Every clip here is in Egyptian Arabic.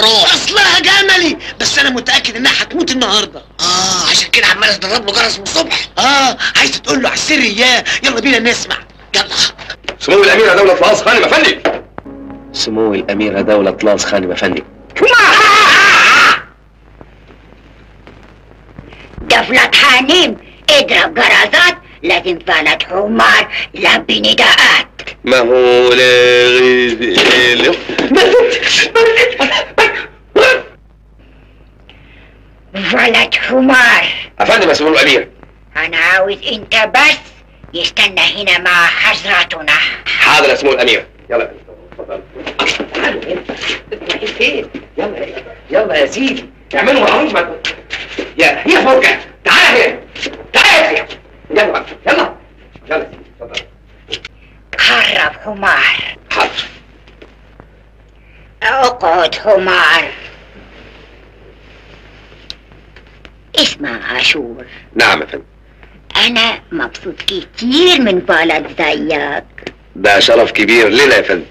الروح اصلها جملي بس انا متاكد انها هتموت النهارده اه عشان كده عمال تضرب له جرس من الصبح اه عايز تقول له على السر اياه يلا بينا نسمع يلا سمو الأميرة دولة طلاس خانم أفندي سمو الأميرة دولة طلاس خانم أفندي دفلة حنيم اضرب جرزات لازم فلت حمار لبي نداءات ما هو لا فلت حمار أفندم يا سمو الأمير انا عاوز انت بس يستنى هنا مع حضرتنا حاضر يا سمو الأمير يلا فين يلا يلا يا سيدي اعملوا معروف ما يا يا فرجة تعال هنا تعال يا يلا بقى، يلا يلا يا سيدي اتفضل قرب حمار حاضر اقعد حمار اسمع عاشور نعم يا فندم انا مبسوط كتير من بلد زيك ده شرف كبير لنا يا فندم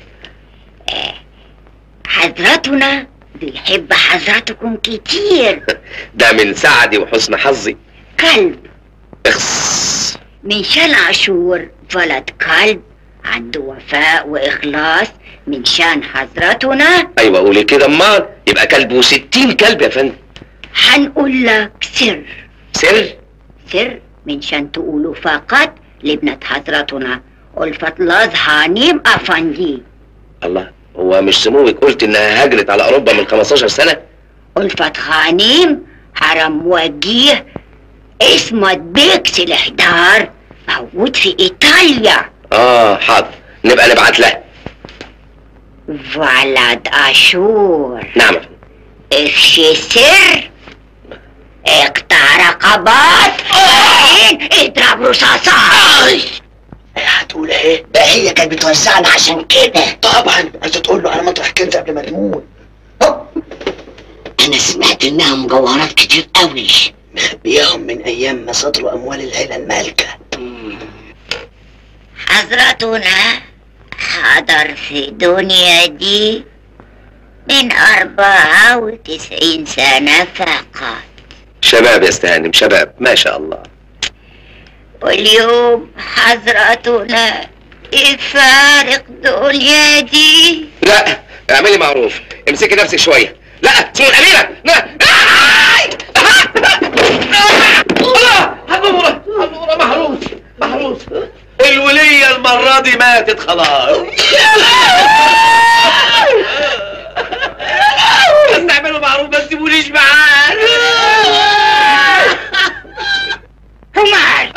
حضرتنا بيحب حضرتكم كتير ده من سعدي وحسن حظي كلب اخس من شان عاشور ولد كلب عنده وفاء وإخلاص من شان حضرتنا ايوه قولي كده امال يبقى كلب وستين كلب يا فندم هنقول لك سر سر سر من شان تقولوا فقط لابنة حضرتنا ألفت لاز هانيم أفندي الله هو مش سموك قلت انها هاجرت على اوروبا من 15 سنه ألفت هانيم حرم وجيه اسمه بيكس الإحضار موجود في إيطاليا اه حاضر نبقى نبعت لها ولد أشور نعم يا فندم افشي سر اقطع رقبات عين اضرب رصاصات هتقول ايه ده هي كانت بتوزعنا عشان كده طبعا عايز تقول له على مطرح كنز قبل ما تموت انا سمعت انها مجوهرات كتير قوي مخبياهم من ايام ما صدروا اموال العيله المالكه حضرتنا حضر في دنيا دي من أربعة وتسعين سنة فقط شباب يا استهانم شباب ما شاء الله واليوم حضرتنا يفارق دنيا دي لا اعملي معروف امسكي نفسك شويه لا سمو الاميره لا آي! الله حبوره حبوره محروس محروس الوليه المره دي ماتت خلاص بس اعملوا معروف ما تسيبونيش معاه حمار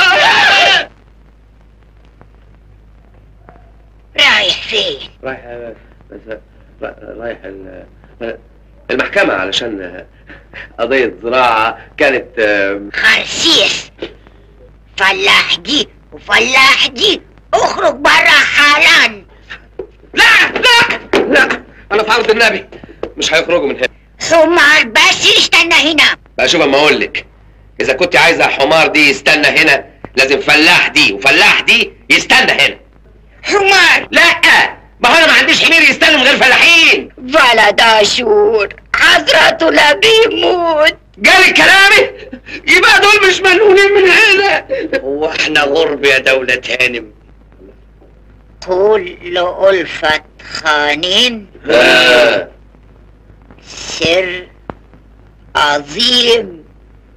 رايح فين رايح بس رايح ال- المحكمة علشان قضية زراعة كانت خرسيس فلاح دي وفلاح دي اخرج برا حالا لا لا لا أنا في عرض النبي مش هيخرجوا من هنا حمار بس يستنى هنا بقى شوف اما اقول لك اذا كنت عايزه حمار دي يستنى هنا لازم فلاح دي وفلاح دي يستنى هنا حمار لا ما هو انا ما عنديش حمير يستنى من غير فلاحين ولد اشور حضرته لا بيموت جالي كلامي يبقى دول مش ملعونين من هنا هو احنا غرب يا دولة هانم كل ألفة خانين آه. سر عظيم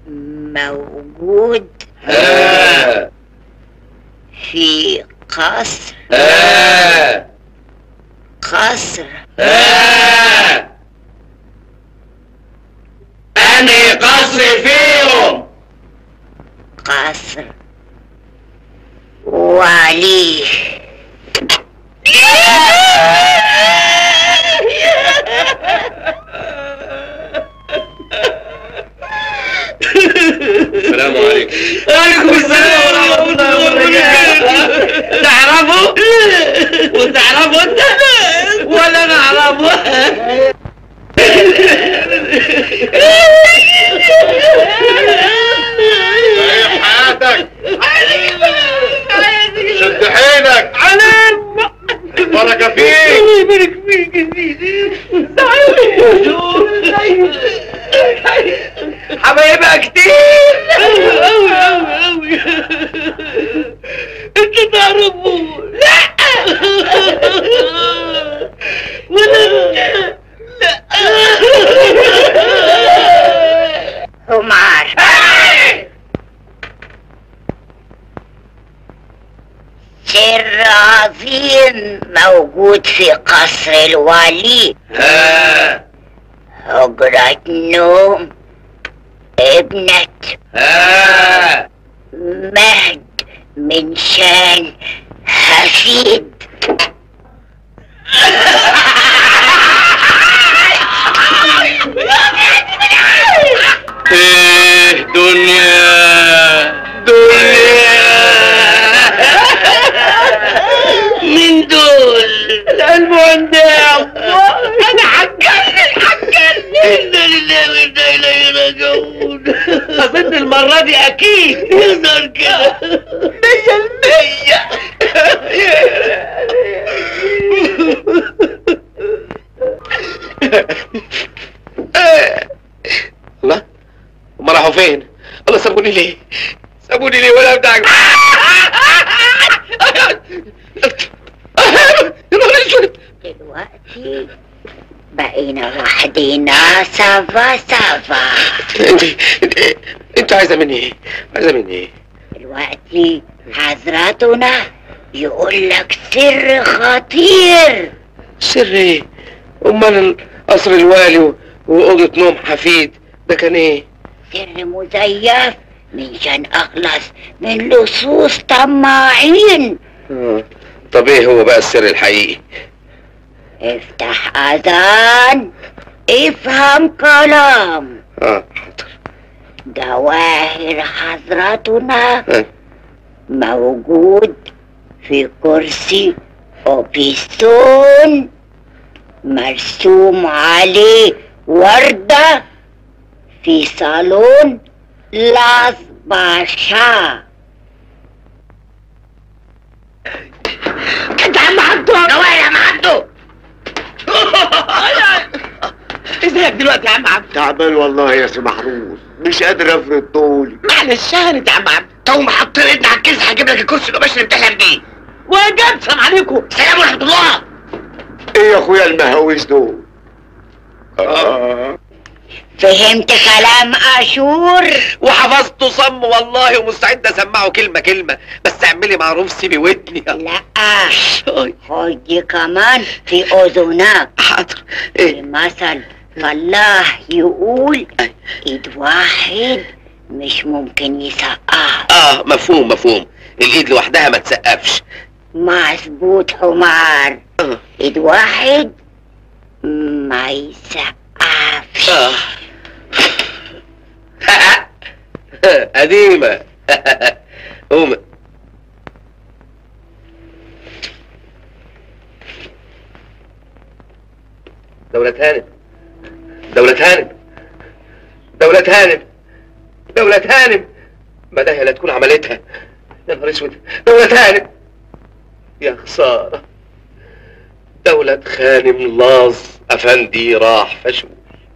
موجود آه. في قصر آه. قصر آه. أنهي قصر فيهم قصر وعليه السلام عليكم عليكم السلام ورحمه الله وبركاته تعرفوا وتعرفوا انت ولا انا اعرفه عيب حياتك شد حيلك علام بركة فيك يبارك فيك يا سيدي زعلني يا شور موجود في قصر الولي ها حجرة نوم ابنة ها مهد من شان حفيد ايه دنيا دنيا مين دول؟ المهندم انا حجرني حجرني انا لله وانا اليه راجعون اظن المره دي اكيد يقدر كده مية المية الله هم راحوا فين؟ الله سابوني ليه؟ سابوني ليه ولا بتاع يا نهار اسود دلوقتي بقينا وحدينا سافا سافا انت انت انت عايزه مني ايه؟ عايزه مني ايه؟ دلوقتي حضرتنا يقول لك سر خطير سر ايه؟ امال قصر الوالي و- واوضه نوم حفيد ده كان ايه؟ سر مزيف منشان اخلص من لصوص طماعين آه. طب ايه هو بقى السر الحقيقي؟ افتح اذان افهم كلام اه حاضر جواهر حضرتنا آه. موجود في كرسي اوبيستون مرسوم عليه وردة في صالون لاس باشا انت عم عبده نوال يا عم عبده ازيك دلوقتي يا عم عبد تعبان والله يا سي محروس مش قادر افرد طولي معلش شهرت يا عم عبد تو محط ايدنا على الكيس هجيب لك الكرسي القماش اللي بتحلم بيه وجاب سلام عليكم سلام ورحمه الله ايه يا اخويا المهاويس دول آه. فهمت كلام اشور وحفظته صم والله ومستعد اسمعه كلمه كلمه بس اعملي معروف سيبي ودني لا أي، خد دي كمان في اذنك حاضر في ايه مثل فالله يقول أي. ايد واحد مش ممكن يسقف اه مفهوم مفهوم الايد لوحدها ما تسقفش مظبوط حمار آه. ايد واحد ما يسقفش آه. قديمة قوم دولة هانم دولة هانم دولة هانم دولة هانم ما ده هي لا تكون عملتها يا نهار اسود دولة هانم يا خسارة دولة خانم لاص أفندي راح فشوش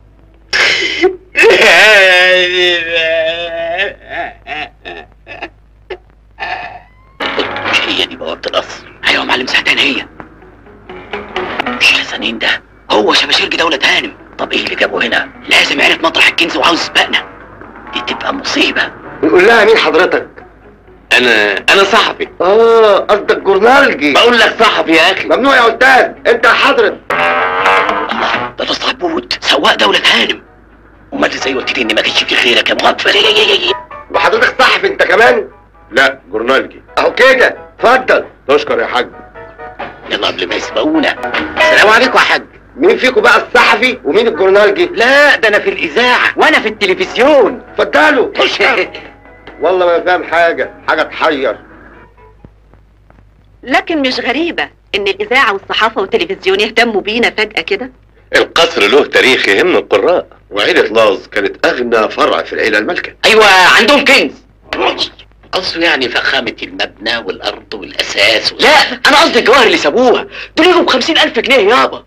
مش هي دي بوابه القصر ايوه يا معلم سعدان هي مش حسنين ده هو شباشرجي دولة هانم طب ايه اللي جابه هنا لازم يعرف مطرح الكنز وعاوز يسبقنا دي تبقى مصيبه نقول لها مين حضرتك أنا أنا صاحبي اه قصدك جورنالجي بقول لك صاحبي يا أخي ممنوع يا استاذ انت حضرت الله ده تصلح بود سواق دولة هانم امال ازاي قلت لي ان ما كانش في خيرك يا مغفل وحضرتك صاحب انت كمان لا جورنالجي اهو كده اتفضل تشكر يا حاج يلا قبل ما يسبقونا السلام عليكم يا حاج مين فيكم بقى الصحفي ومين الجورنالجي لا ده انا في الاذاعه وانا في التلفزيون اتفضلوا والله ما فاهم حاجه حاجه تحير لكن مش غريبة إن الإذاعة والصحافة والتلفزيون يهتموا بينا فجأة كده القصر له تاريخ يهم القراء وعيلة لاز كانت أغنى فرع في العيلة الملكة ايوه عندهم كنز قصده يعني فخامة المبنى والأرض والأساس و... لا أنا قصدي الجواهر اللي سابوها دول يجوا بخمسين ألف جنيه يابا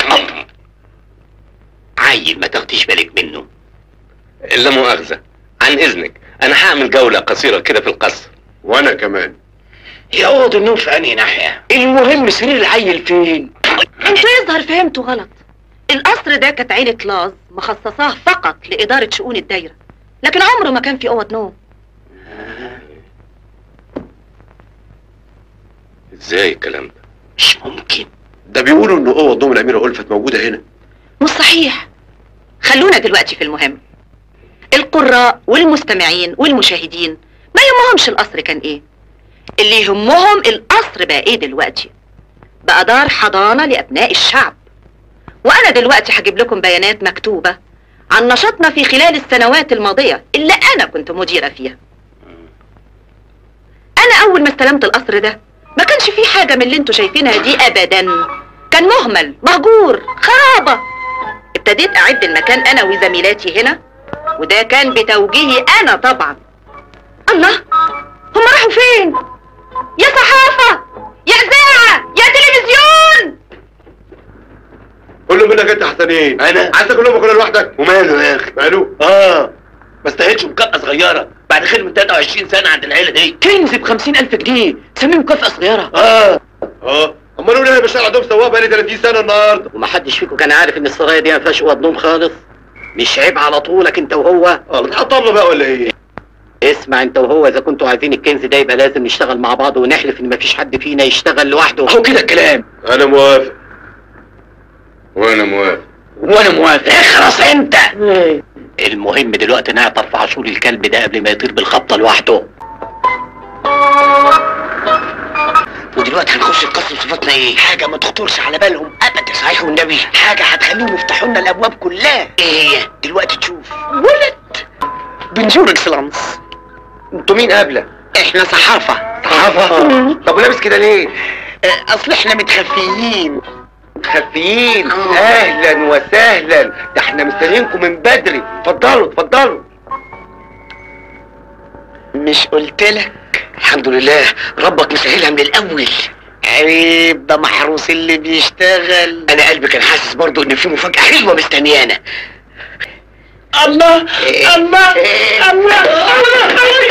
عيل ما تاخديش بالك منه لا مؤاخذة عن إذنك أنا هعمل جولة قصيرة كده في القصر وأنا كمان هي أوض النوم في أنهي ناحية؟ المهم سرير العيل فين؟ انتوا يظهر فهمتوا غلط القصر ده كانت عيلة لاز مخصصاه فقط لإدارة شؤون الدايرة لكن عمره ما كان في أوض نوم إزاي الكلام ده؟ مش ممكن ده بيقولوا ان اوض نوم الاميره الفت موجوده هنا مش صحيح خلونا دلوقتي في المهم القراء والمستمعين والمشاهدين ما يهمهمش القصر كان ايه اللي يهمهم القصر بقى ايه دلوقتي بقى دار حضانة لأبناء الشعب وأنا دلوقتي هجيب لكم بيانات مكتوبة عن نشاطنا في خلال السنوات الماضية اللي أنا كنت مديرة فيها أنا أول ما استلمت القصر ده ما كانش فيه حاجة من اللي انتوا شايفينها دي أبدا كان مهمل مهجور خرابة ابتديت أعد المكان أنا وزميلاتي هنا وده كان بتوجيهي أنا طبعا الله هم راحوا فين؟ يا صحافة يا إذاعة يا تلفزيون كله منك انت حسنين أنا؟ عايز كلهم كلهم لوحدك وماله يا اخي ماله اه ما استاهلش مكافأة صغيرة بعد خدمة 23 سنة عند العيلة دي كنز ب 50000 جنيه سميه مكافأة صغيرة اه اه امال انا مش عندهم سواق بقالي 30 سنه النهارده ومحدش فيكم كان عارف ان السرايا دي ما فيهاش اوض نوم خالص مش عيب على طولك انت وهو اه بتحطم له بقى ولا ايه اسمع انت وهو اذا كنتوا عايزين الكنز ده يبقى لازم نشتغل مع بعض ونحلف ان مفيش حد فينا يشتغل لوحده اهو كده الكلام انا موافق وانا موافق وانا موافق اخرس انت المهم دلوقتي نعطر في عاشور الكلب ده قبل ما يطير بالخبطه لوحده ودلوقتي هنخش القصر صفاتنا ايه؟ حاجة ما تخطرش على بالهم ابدا صحيح والنبي حاجة هتخليهم يفتحوا لنا الابواب كلها ايه هي؟ دلوقتي تشوف ولد بنجور اكسلانس انتوا مين قبله؟ احنا صحافة صحافة؟ طب ولابس كده ليه؟ اه، اصل احنا متخفيين خفيين آه. اهلا وسهلا ده احنا مستنيينكم من بدري اتفضلوا اتفضلوا مش قلت لك الحمد لله ربك مسهلها من الاول عيب ده محروس اللي بيشتغل انا قلبي كان حاسس برضو ان في مفاجأة حلوة مستنيانا الله الله الله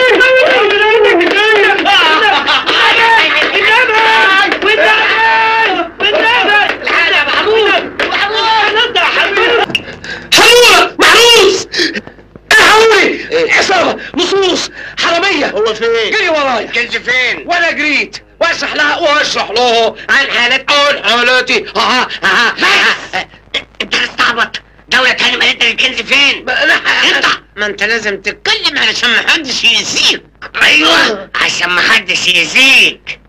حمولة محروس الحقوني عصابة لصوص حرامية هو فين؟ جري ورايا كنز فين؟ وانا جريت واشرح لها واشرح له عن حالتي عن حالتي ها ها بس انت استعبط دولة تاني ما انت الكنز فين؟ انت ما انت لازم تتكلم علشان محدش يأذيك ايوه عشان ما حدش يأذيك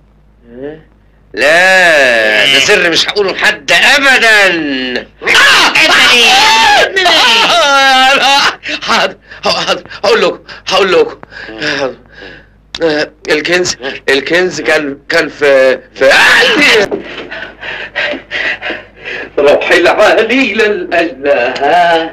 لا ده سر مش هقوله لحد ابدا حاضر حاضر هقول لكم هقول لكم آه، الكنز الكنز كان كان في في روح العالي للأله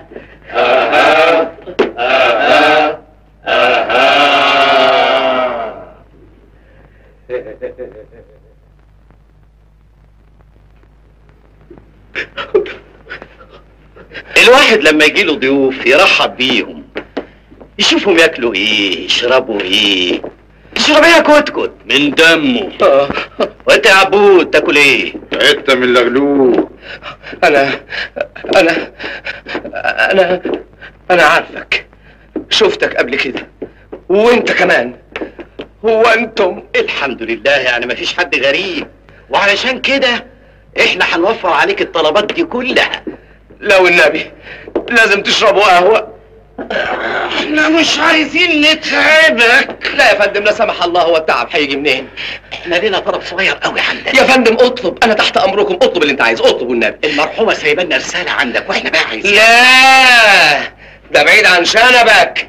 الواحد لما يجيله ضيوف يرحب بيهم يشوفهم ياكلوا ايه يشربوا ايه تشرب ايه يا كتكت من دمه وانت يا عبود تاكل ايه حته من اللغلوب انا انا انا انا عارفك شفتك قبل كده وانت كمان هو انتم الحمد لله يعني مفيش حد غريب وعلشان كده احنا هنوفر عليك الطلبات دي كلها لو النبي لازم تشربوا قهوة احنا مش عايزين نتعبك لا يا فندم لا سمح الله هو التعب هيجي منين احنا لينا طلب صغير قوي عندك يا فندم اطلب انا تحت امركم اطلب اللي انت عايزه اطلب والنبي المرحومه سايبه لنا رساله عندك واحنا بقى عايزين لا ده بعيد عن شنبك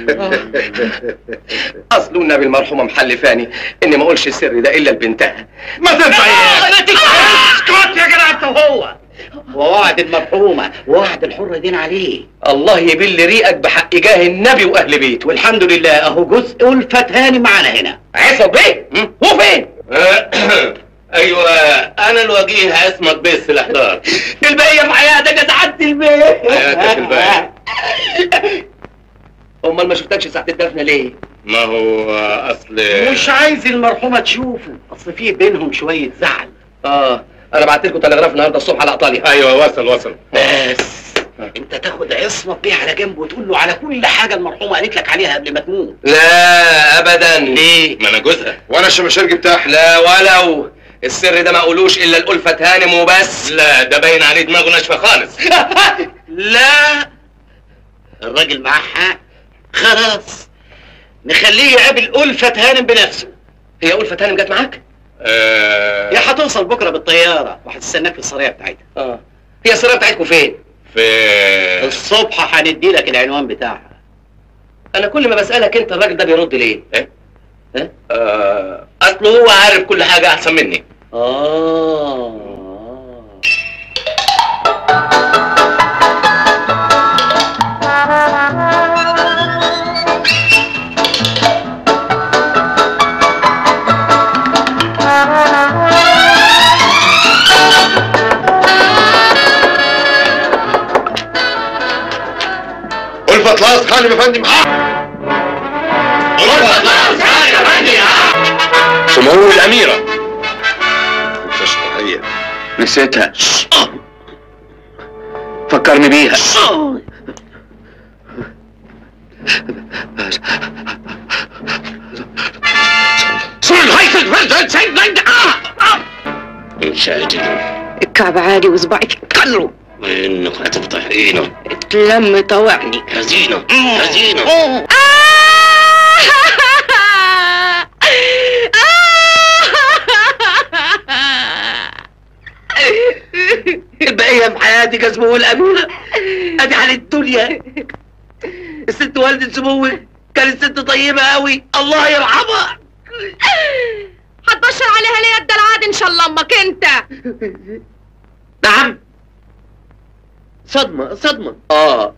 اصل النبي المرحومه محلفاني اني ما اقولش السر ده الا لبنتها ما تنفع اسكت يا جدع انت وهو ووعد المرحومه ووعد الحر دين عليه الله يبل ريقك بحق جاه النبي واهل بيته والحمد لله اهو جزء ألفة تاني معانا هنا عصب بيه هو فين ايوه انا الوجيه اسمك بس الاحضار البقيه في حياتك سعادة البيت حياتك الباقية. امال ما شفتكش ساعه الدفنه ليه ما هو اصل مش عايز المرحومه تشوفه اصل في بينهم شويه زعل اه انا بعت لكم تلغراف النهارده الصبح على ايطاليا ايوه وصل وصل بس انت تاخد عصمت بيه على جنب وتقول له على كل حاجه المرحومه قالت لك عليها قبل ما تموت لا ابدا ليه ما انا جوزها وانا الشمشرجي بتاعها لا ولو السر ده ما اقولوش الا الألفة هانم وبس لا ده باين عليه دماغه ناشفه خالص لا الراجل معاه حق خلاص نخليه يقابل ألفة هانم بنفسه هي ألفة هانم جت معاك؟ يا هتوصل بكره بالطياره وهتستناك في السرايا بتاعتها اه هي السرايا بتاعتكم فين؟ في الصبح هندي لك العنوان بتاعها انا كل ما بسالك انت الراجل ده بيرد ليه؟ ايه؟ ايه؟ آه اصله هو عارف كل حاجه احسن مني اه ألفة خلاص خالي يا فندم سمو الاميره تشريعية نسيتها فكرني بيها الكعب عالي وصباعي في كله انك هتفتح عينه اتلم طوعني هزينه هزينه البقية في حياتك يا سمو الأميرة أدي حال الدنيا الست والدة سموك كانت ست طيبة أوي الله يرحمها هتبشر عليها ليه ده العاد ان شاء الله امك انت نعم صدمة صدمة اه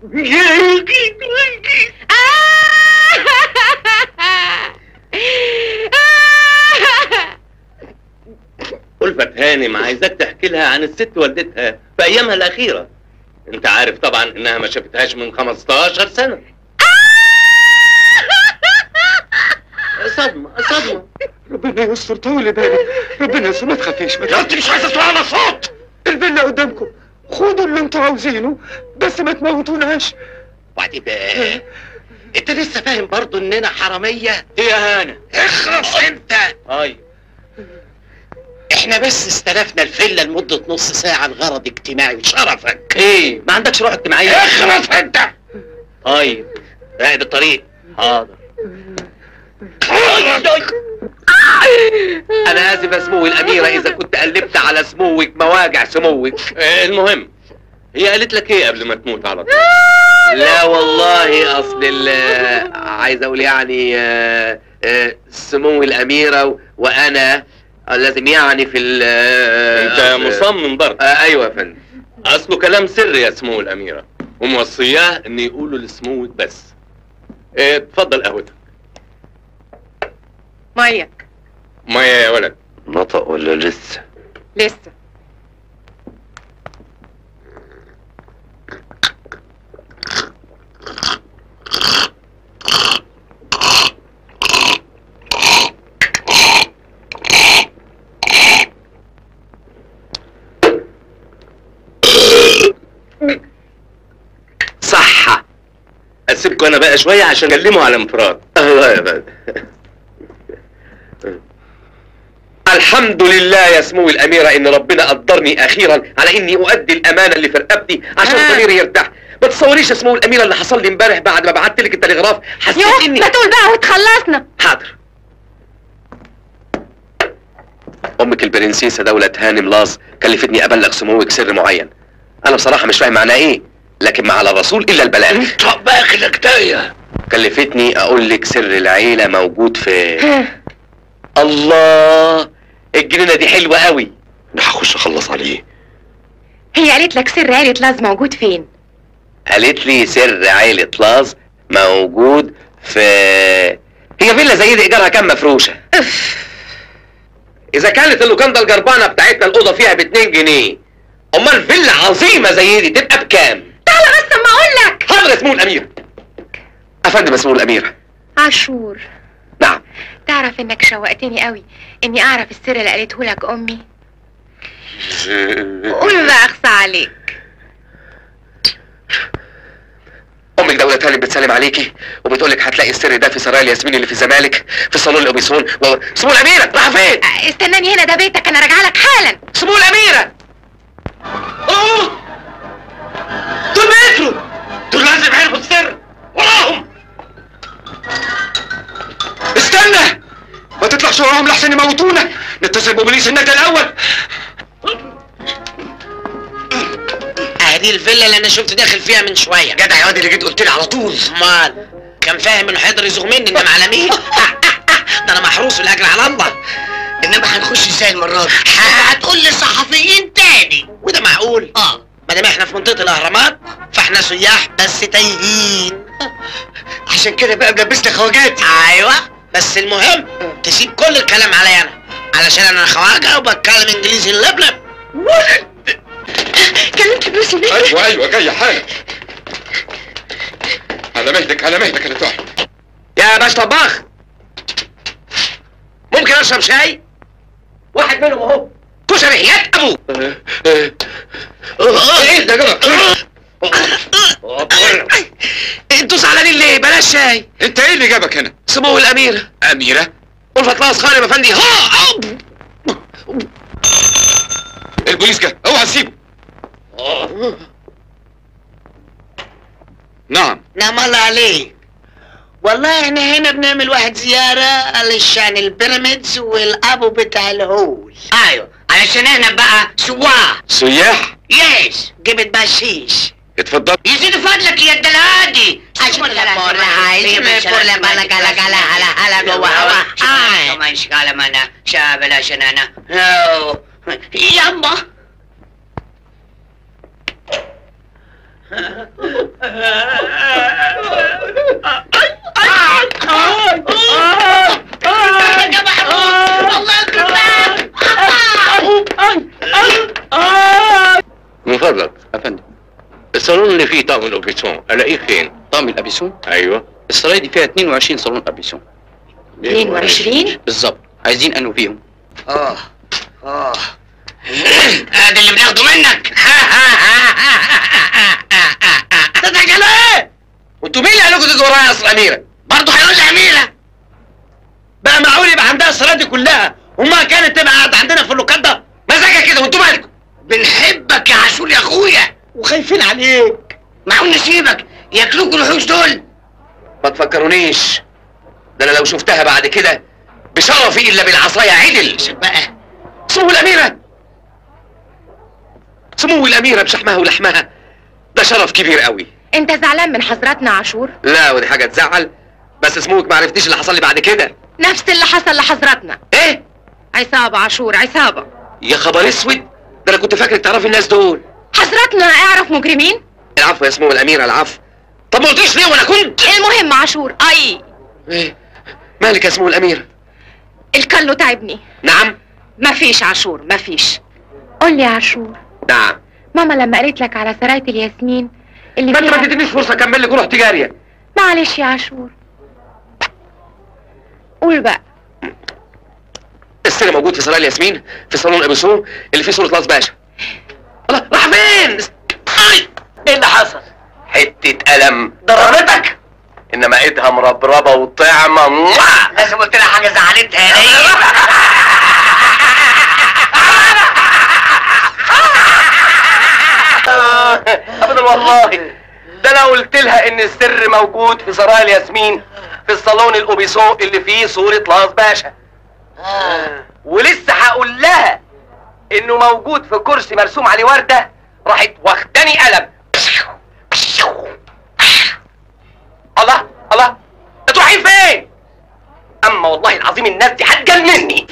ألفة هانم عايزاك تحكي لها عن الست والدتها في أيامها الأخيرة أنت عارف طبعا إنها ما شافتهاش من 15 سنة صدمة صدمة ربنا يستر طول بالك ربنا يستر ما تخافيش ما انت مش عايز اسمع انا صوت الفيلا قدامكم خدوا اللي انتوا عاوزينه بس ما تموتوناش وبعدين بقى انت لسه فاهم برضو اننا حرامية يا هانة اخرس انت أي احنا بس استلفنا الفيلا لمدة نص ساعة لغرض اجتماعي وشرفك إيه ما عندكش روح اجتماعية اخرس انت طيب راقب الطريق حاضر أنا آسف يا سمو الأميرة إذا كنت قلبت على سموك مواجع سموك المهم هي قالت لك إيه قبل ما تموت على طول؟ لا والله أصل ال- عايز أقول يعني آه، آه، سمو الأميرة و- وأنا لازم يعني في ال انت مصمم برضه آه ايوه يا فندم اصله كلام سر يا سمو الاميره وموصياه ان يقولوا لسموك بس اه، اتفضل قهوتك ميه ميه يا ولد نطق ولا لسه لسه صحة اسيبكم انا بقى شويه عشان اكلمه على انفراد الله يا فندم الحمد لله يا سمو الأميرة إن ربنا قدرني أخيرا على إني أؤدي الأمانة اللي في رقبتي عشان آه. ضميري يرتاح ما تصوريش يا سمو الأميرة اللي حصل لي امبارح بعد ما بعت لك التلغراف حسيت يوه إني ما تقول بقى وتخلصنا حاضر أمك البرنسيسة دولة هانم لاص كلفتني أبلغ سموك سر معين أنا بصراحة مش فاهم معناه إيه لكن ما على الرسول إلا البلاغ طب بقى كده كلفتني أقول لك سر العيلة موجود في الله الجنينة دي حلوة قوي انا هخش اخلص عليه هي قالت لك سر عيلة لاز موجود فين قالت لي سر عيلة لاز موجود في هي فيلا زي دي ايجارها كام مفروشة اذا كانت اللوكاندا الجربانة بتاعتنا الأوضة فيها باتنين جنيه امال فيلا عظيمة زي دي تبقى بكام تعالى بس اما اقول لك حاضر يا سمو الأمير أفندم يا سمو الأمير عاشور نعم تعرف انك شوقتني قوي اني اعرف السر اللي قالته لك امي قول بقى اخصى عليك أمك دولة تاني بتسلم عليكي وبتقول لك هتلاقي السر ده في سرايا الياسمين اللي في الزمالك في صالون الاوبيسون و... سمو الاميره راح فين؟ استناني هنا ده بيتك انا راجعه لك حالا سمو الاميره اوه دول بيجروا دول لازم عرفوا السر وراهم استنى ما تطلعش وراهم لحسن يموتونا نتصل ببوليس النجدة الاول هذه الفيلا اللي انا شفت داخل فيها من شويه جدع يا واد اللي جيت قلت لي على طول امال كان فاهم انه هيقدر يزوغ مني انما على مين ده انا محروس والاجر على الله انما هنخش ازاي المره دي هتقول للصحفيين تاني وده معقول اه ما دام احنا في منطقه الاهرامات فاحنا سياح بس تايهين عشان كده بقى ملبسنا خواجاتي ايوه بس المهم تسيب كل الكلام عليا انا علشان انا خواجه وبتكلم انجليزي لبلب كلمت فلوس البيت ايوه ايوه جايه حالا على مهلك على مهلك انا تحت يا باش طباخ ممكن اشرب شاي؟ واحد منهم اهو كشري يا ابوك ايه ده يا جماعه؟ انتوا زعلانين ليه؟ بلاش شاي انت ايه اللي جابك هنا سمو الاميره اميره ألفت لاس خالد افندي البوليس جه اوعى تسيبه نعم نعم الله عليك والله احنا هنا بنعمل واحد زيارة للشان البيراميدز والابو بتاع الهول ايوه علشان احنا بقى سواح سياح يس جبت بشيش اتفضل يزيد فضلك يا الدلادي عشان لا porra, ay, me por la bala, gala, gala, hala, hala, go, wa, wa, ay. كمان شغالة مانا شابل عشان انا أوه. يما من فضلك افندم الصالون اللي فيه طقم الاوبيسون الاقيه فين؟ طقم الابيسون ايوه السرايا دي فيها 22 صالون ابيسون 22 بالظبط عايزين انه فيهم اه اه هذا اللي بناخده منك تضحك على ايه؟ وانتوا مين اللي قال لكم تجوا ورايا يا اصل اميره؟ برضه هيقول لي اميره بقى معقول يبقى عندها الصلاه دي كلها وما كانت تبقى قاعده عندنا في اللوكال ده مزاجها كده وانتوا مالكم؟ بنحبك يا عاشور يا اخويا وخايفين عليك معقول نسيبك ياكلوك الوحوش دول ما تفكرونيش ده انا لو شفتها بعد كده بشرفي الا بالعصايه عدل بقى سمو الاميره سمو الاميره بشحمها ولحمها ده شرف كبير قوي انت زعلان من حضراتنا عاشور لا ودي حاجه تزعل بس سموك ما عرفتيش اللي حصل لي بعد كده نفس اللي حصل لحضراتنا ايه عصابة عاشور عصابة يا خبر اسود ده انا كنت فاكرك تعرفي الناس دول حضراتنا اعرف مجرمين العفو يا سمو الاميره العفو طب ما قلتيش ليه وانا كنت المهم عاشور اي ايه مالك يا سمو الاميره الكلو تعبني نعم مفيش عاشور مفيش قول لي يا عاشور نعم ماما لما قالت لك على سراية الياسمين اللي ما انت ما فيها تدينيش فرصه اكمل لك ورحت جاريه معلش يا عاشور قول بقى السر موجود في سرايا الياسمين في صالون ابيسون اللي فيه صوره لاس باشا الله راح فين اي ايه اللي حصل حته قلم ضربتك انما ايدها مربربه وطعمه موah! لازم قلت لها حاجه زعلتها يا ليه ابدا والله ده انا قلت لها ان السر موجود في سرايا الياسمين في الصالون الاوبيسون اللي فيه صوره لاس باشا ولسه هقول لها انه موجود في كرسي مرسوم عليه ورده راحت واخداني قلم الله الله انتوا رايحين فين؟ اما والله العظيم الناس دي هتجنني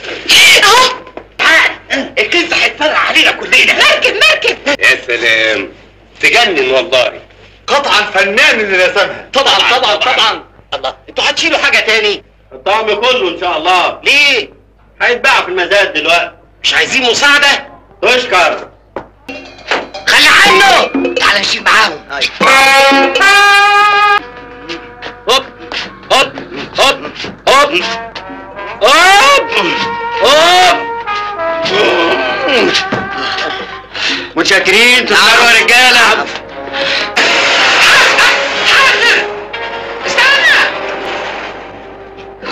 الكنز هيتفرع علينا كلنا مركب مركب يا سلام تجنن والله قطعا فنان اللي رسمها طبعا طبعا طبعا الله انتوا هتشيلوا حاجه تاني الطعم كله ان شاء الله ليه هيتباع في المزاد دلوقتي مش عايزين مساعده تشكر خلي عنه تعال نشيل معاهم هوب هوب هوب هوب هوب هوب متشكرين تسمعوا يا رجاله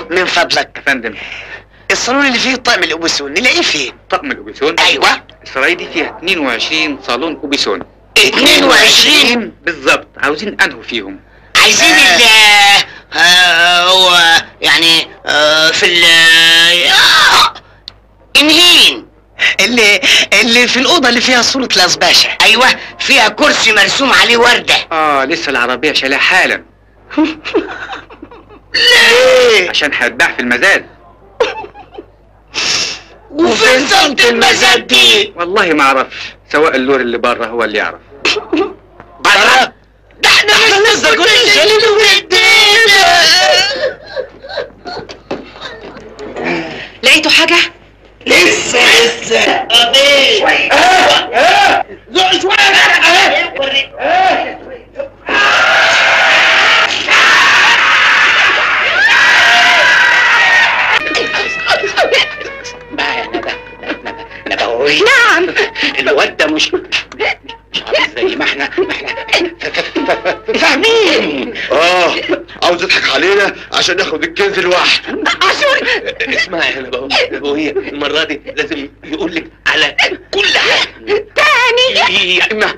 من فضلك يا فندم الصالون اللي فيه طقم الأوبسون نلاقيه فين؟ طقم الأوبيسون أيوة السراي دي فيها 22 صالون أوبيسون 22 بالظبط عاوزين أنهوا فيهم عايزين ال آه، هو يعني آه، في ال آه، انهين اللي اللي في الأوضة اللي فيها صورة لاس باشا أيوة فيها كرسي مرسوم عليه وردة آه لسه العربية شالها حالا ليه؟ عشان هتباع في المزاد وفين صوت المزاد دي؟ والله ما أعرفش سواء اللور اللي بره هو اللي يعرف برا ده احنا مش لسه كل شايلينه بايدينا لقيتوا حاجة؟ لسه لسه شوية زق شوية بقى يا ندى نبوي نعم الواد ده مش مش عارف زي ما احنا ما احنا فاهمين اه عاوز يضحك علينا عشان ياخد الكنز لوحده اسمعي يا نبوي نبوي المرة دي لازم يقول لك على كل حاجة تاني يا اما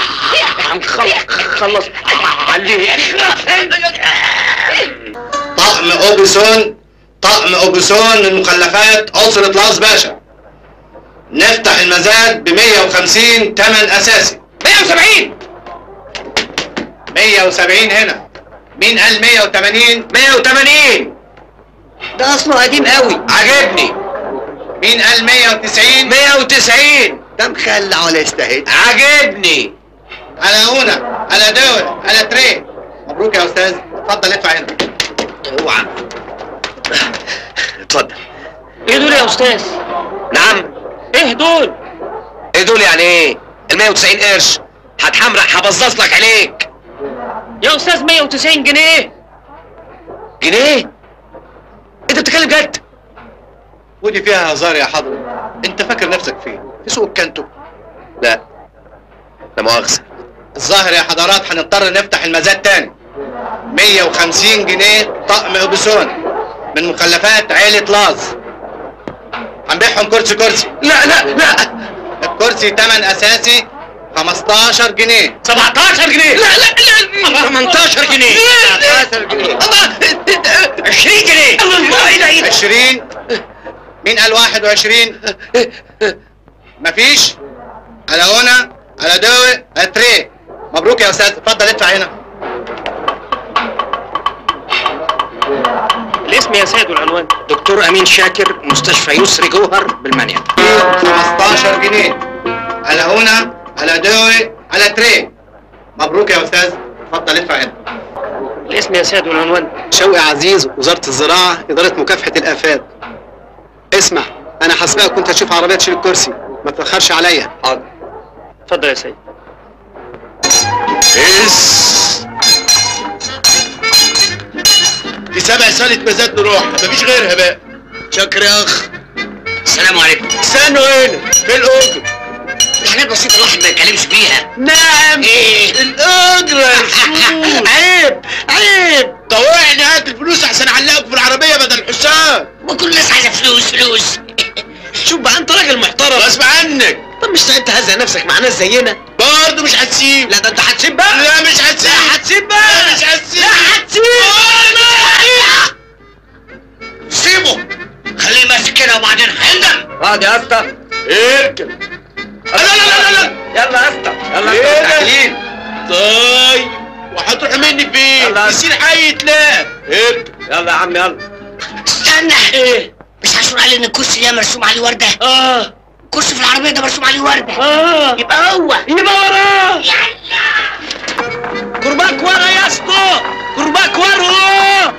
هنخلص عليه طقم اوبسون طقم اوبسون من مخلفات أسرة لاس باشا نفتح المزاد ب 150 تمن أساسي 170 170 هنا مين قال 180 180 ده أصله قديم قوي عجبني مين قال 190 190 ده مخلع ولا يستاهل عجبني على هنا على دول على تري مبروك يا أستاذ اتفضل ادفع هنا اوعى اتفضل ايه دول يا استاذ نعم ايه دول ايه دول يعني ايه ال 190 قرش هتحمرق هبظظ لك عليك يا استاذ 190 جنيه جنيه انت بتتكلم جد ودي فيها هزار يا حضرة انت فاكر نفسك فين في سوق الكانتو لا لا مؤاخذة الظاهر يا حضرات هنضطر نفتح المزاد تاني 150 جنيه طقم اوبسون من مخلفات عيلة لاز هنبيعهم كرسي كرسي لا لا لا الكرسي تمن اساسي 15 جنيه 17 جنيه لا لا لا 18 جنيه 19 جنيه 20 جنيه الله ايه ده ايه ده 20 مين قال 21 مفيش على هنا على دوي على تري مبروك يا استاذ اتفضل ادفع هنا الاسم يا سيد والعنوان دكتور أمين شاكر مستشفى يسري جوهر بالمنيا 15 جنيه على هنا على دوي على تري مبروك يا استاذ اتفضل ادفع هنا الاسم يا سيد والعنوان شوقي عزيز وزارة الزراعة إدارة مكافحة الآفات اسمع أنا هسبقك وأنت تشوف عربية تشيل الكرسي ما تأخرش عليا حاضر اتفضل يا سيد اس دي سبع سنة مزاد نروح مفيش غيرها بقى شكر يا أخ السلام عليكم استنوا هنا في الأجر حاجات بسيطة الواحد ما يتكلمش فيها نعم ايه الأجرة يا شوف عيب عيب طوعني هات الفلوس عشان اعلقك في العربية بدل الحسام وكل الناس عايزة فلوس فلوس شوف بقى انت راجل محترم غصب عنك طب مش ساعات تهزق نفسك مع ناس زينا برضه مش هتسيب لا ده انت هتسيب بقى لا مش هتسيب لا هتسيب بقى لا مش هتسيب لا هتسيب سيبه خليه ماسك كده وبعدين هندم اقعد يا اسطى اركب لا لا لا لا لا يلا يا اسطى يلا ايه يا ده؟ تحليل طيب وهتروح مني فين؟ يلا. يصير حي تلاقي اركب يلا يا عم يلا استنى ايه مش هشور عليه ان الكرسي ده مرسوم عليه وردة اه الكرسي في العربية ده مرسوم عليه وردة اه يبقى هو يبقى وراه كرباك ورا يا اسطى كرباك ورا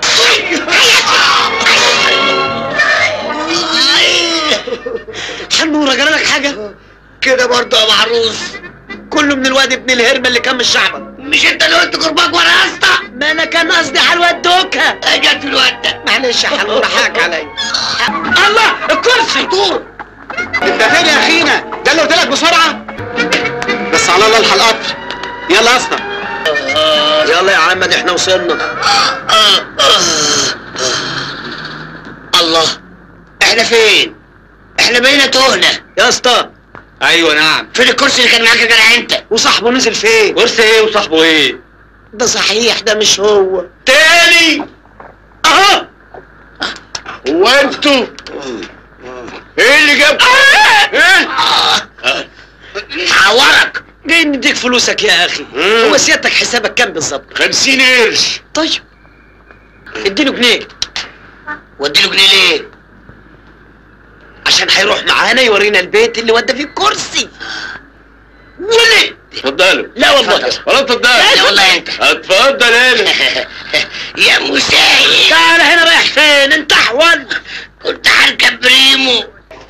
حنورة جرالك حاجة كده برضه يا محروس كله من الواد ابن الهرمة اللي كان مش شعبك مش انت اللي قلت كرباك ورا يا اسطى ما انا كان قصدي حلوة الدوكة جت في الواد ده معلش يا حنورة حقك عليا الله الكرسي دور أنت فين يا أخينا؟ ده اللي قلت لك بسرعة بس على الله الحق القطر يلا يا اسطى يلا يا عم ده احنا وصلنا الله احنا فين احنا بقينا تهنا يا اسطى ايوه نعم فين الكرسي اللي كان معاك يا جدع انت وصاحبه نزل فين كرسي ايه وصاحبه ايه ده صحيح ده مش هو تاني اهو هو انتوا ايه اللي جاب ايه حورك جاي نديك فلوسك يا اخي هو سيادتك حسابك كام بالظبط خمسين قرش طيب اديله جنيه واديله جنيه ليه عشان هيروح معانا يورينا البيت اللي ودى فيه الكرسي ولد اتفضلوا لا والله خلاص اتفضل لا والله انت اتفضل انا يا مساعد تعال هنا رايح فين انت احول كنت هركب بريمو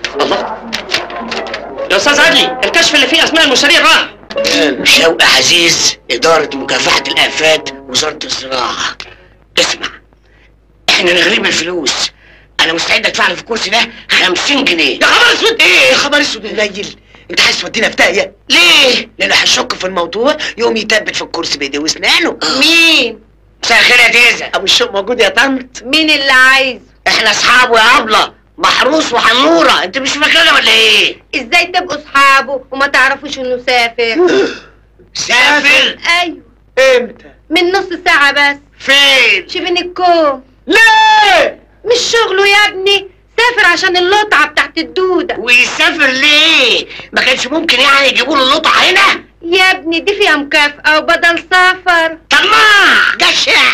يا استاذ عدلي الكشف اللي فيه اسماء المشاريع راح شوقي عزيز إدارة مكافحة الآفات وزارة الزراعة اسمع احنا نغرم الفلوس أنا مستعد أدفع له في الكرسي ده 50 جنيه يا خبر اسود ايه يا خبر اسود قليل انت عايز تودينا في داهيه ليه؟ لانه هيشك في الموضوع يقوم يثبت في الكرسي بايديه واسنانه مين مساء الخير يا تيزة ابو الشوق موجود يا طنط مين اللي عايزه احنا اصحابه يا ابله محروس وحنورة انت مش فاكرنا ولا ايه؟ ازاي تبقوا اصحابه وما تعرفوش انه سافر سافر ايوه امتى من نص ساعة بس فين؟ شبين الكوم ليه مش شغله يا ابني سافر عشان اللطعة بتاعت الدودة ويسافر ليه؟ ما كانش ممكن يعني يجيبوا له اللقطة هنا؟ يا ابني دي فيها مكافأة وبدل سفر طماع جشع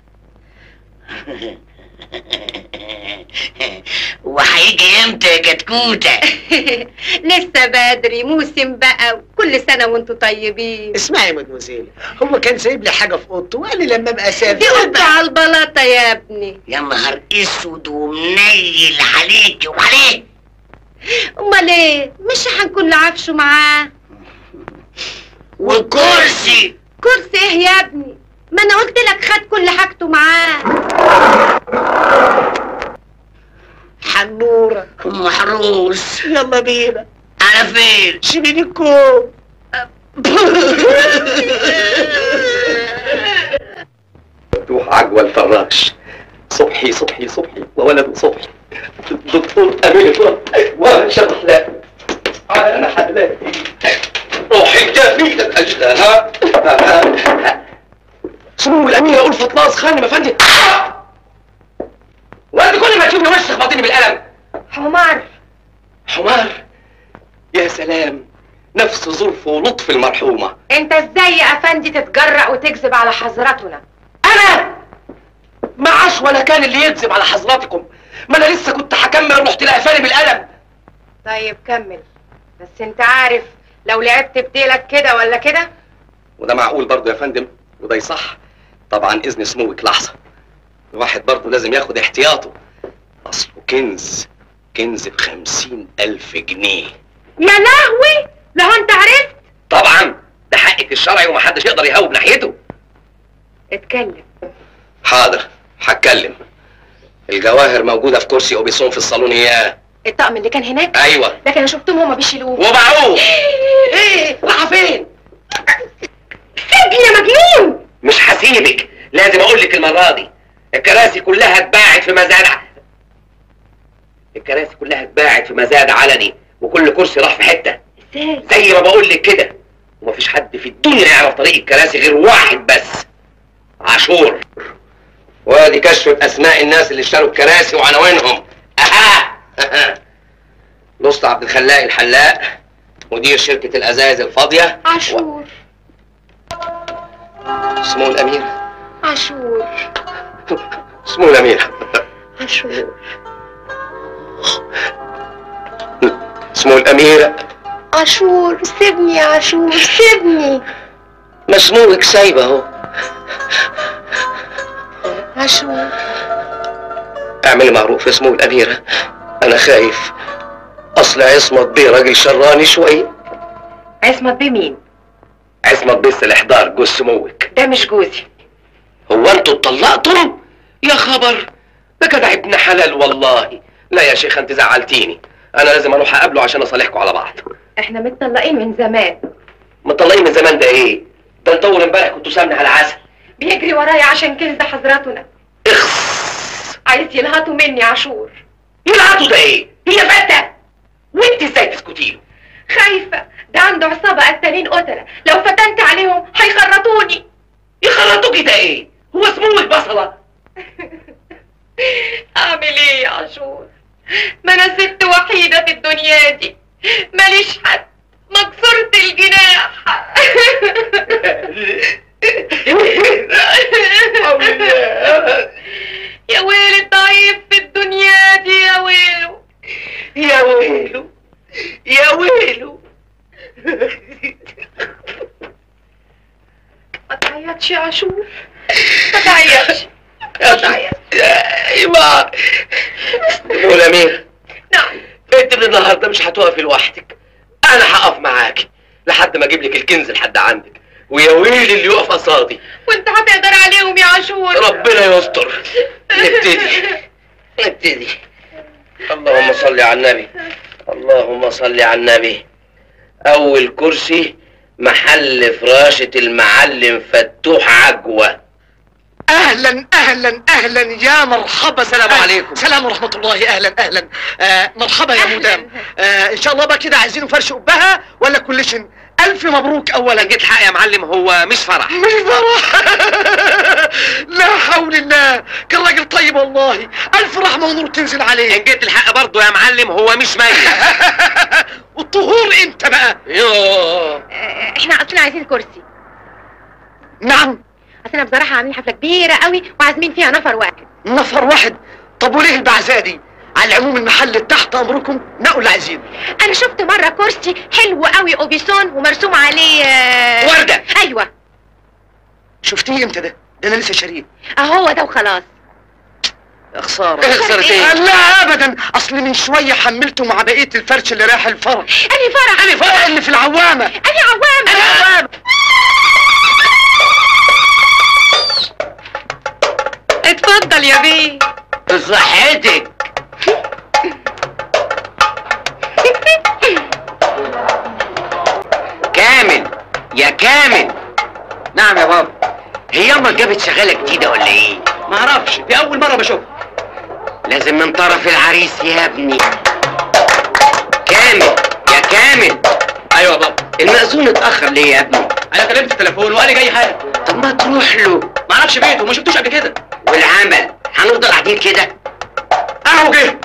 وهيجي امتى يا كتكوتة؟ لسه بدري موسم بقى كل سنة وانتوا طيبين اسمعي يا مدموزيل هو كان سايب لي حاجه في اوضته وقال لي لما ابقى دي اسافر قطة على البلاطة يا ابني يا نهار اسود ومنيل عليكي وعليه امال ايه مش هنكون لعفشه معاه والكرسي كرسي ايه يا ابني ما انا قلت لك خد كل حاجته معاه حنوره محروس يلا بينا على فين؟ شبين الكوم مفتوح عجوة الفراش صبحي صبحي صبحي وولد صبحي دكتور أمير وشرح لا أنا حلاقي روحي جميلة أجلها سمو الأميرة ألفة ناص خانم يا فندم وأنت كل ما تشوفني وشك خبطيني بالقلم حمار حمار يا سلام نفس ظرف ولطف المرحومة انت ازاي يا افندي تتجرأ وتكذب على حضرتنا انا ما عاش ولا كان اللي يكذب على حضراتكم ما انا لسه كنت هكمل رحت لقفاني بالقلم طيب كمل بس انت عارف لو لعبت بديلك كده ولا كده وده معقول برضه يا فندم وده يصح طبعا اذن سموك لحظه الواحد برضه لازم ياخد احتياطه اصله كنز كنز بخمسين الف جنيه يا لهوي لو انت عرفت طبعا ده حقك الشرعي ومحدش يقدر يهوب ناحيته اتكلم حاضر هتكلم الجواهر موجوده في كرسي اوبيسون في الصالون اياه الطقم اللي كان هناك ايوه لكن انا شفتهم هما بيشيلوه وباعوه ايه راح فين سيبني يا مجنون مش هسيبك لازم اقول لك المره دي الكراسي كلها اتباعت في مزاد ع- الكراسي كلها اتباعت في مزاد علني وكل كرسي راح في حته ازاي زي ما بقول لك كده ومفيش حد في الدنيا يعرف طريق الكراسي غير واحد بس عاشور وادي كشف اسماء الناس اللي اشتروا الكراسي وعناوينهم اها لصت عبد الخلاق الحلاق مدير شركة الأزايز الفاضية عاشور اسمه الأمير عاشور اسمه الأمير عاشور اسمه الأمير عاشور سيبني يا عاشور سيبني مسموك سايبه اهو عاشور اعملي معروف اسمه الأميرة أنا خايف أصل عصمت بيه راجل شراني شوية عصمت بمين عصمت بيه الإحضار جوز سموك ده مش جوزي هو انتوا اتطلقتم؟ يا خبر ده كده ابن حلال والله لا يا شيخ انت زعلتيني انا لازم اروح اقابله عشان اصالحكم على بعض احنا متطلقين من زمان مطلعين من زمان ده ايه ده انت اول امبارح كنتوا سامني على عسل بيجري ورايا عشان كنز حضراتنا اخس عايز ينهطوا مني عاشور يلعطوا ده ايه هي فتة وانت ازاي تسكتي له خايفة ده عنده عصابة قتالين قتلة لو فتنت عليهم هيخرطوني يخرطوكي ده ايه هو اسمه البصلة اعمل ايه يا عاشور ما انا ست وحيدة في الدنيا دي ماليش حد مكسورة الجناح يا ويل الضعيف في الدنيا دي يا ويله يا ويله يا ويله ما تعيطش يا عاشور ما تعيطش ما تعيطش ايوه نقول امير نعم انت من النهارده مش هتقفي لوحدك انا هقف معاكي لحد ما اجيب لك الكنز لحد عندك ويا ويلي اللي يقف قصادي وانت هتقدر عليهم يا عاشور ربنا يستر نبتدي نبتدي اللهم صل على النبي اللهم صل على النبي اول كرسي محل فراشة المعلم فتوح عجوة اهلا اهلا اهلا يا مرحبا السلام عليكم. سلام ورحمه الله اهلا اهلا آه مرحبا يا مدام آه ان شاء الله بقى كده عايزينه فرش قبها ولا كلشن الف مبروك اولا جيت الحق يا معلم هو مش فرح مش فرح لا حول الله كان راجل طيب والله الف رحمه ونور تنزل عليه ان جيت الحق برضه يا معلم هو مش ميت والطهور انت بقى يوه احنا اصلا عايزين كرسي نعم اصلنا بصراحة عاملين حفلة كبيرة قوي وعازمين فيها نفر واحد نفر واحد طب وليه البعزة دي على العموم المحل تحت امركم نقوا اللي عايزينه انا شفت مرة كرسي حلو قوي اوبيسون ومرسوم عليه آه، وردة. ايوه شفتيه امتى ده ده انا لسه شاريه اهو ده وخلاص يا خساره إيه خسارة إيه؟ لا ابدا اصل من شويه حملته مع بقيه الفرش اللي رايح الفرح اني فرح اني فرح اللي في العوامه اني عوامة اني عوامه اتفضل يا بيه صحتك كامل يا كامل نعم يا بابا هي امك جابت شغاله جديده ولا ايه ما اعرفش دي اول مره بشوفها لازم من طرف العريس يا ابني كامل يا كامل ايوه يا بابا المأذون اتأخر ليه يا ابني انا كلمت التليفون وقال لي جاي حالا طب ما تروح له ما اعرفش بيته ما شفتوش قبل كده والعمل هنفضل قاعدين كده اهو جه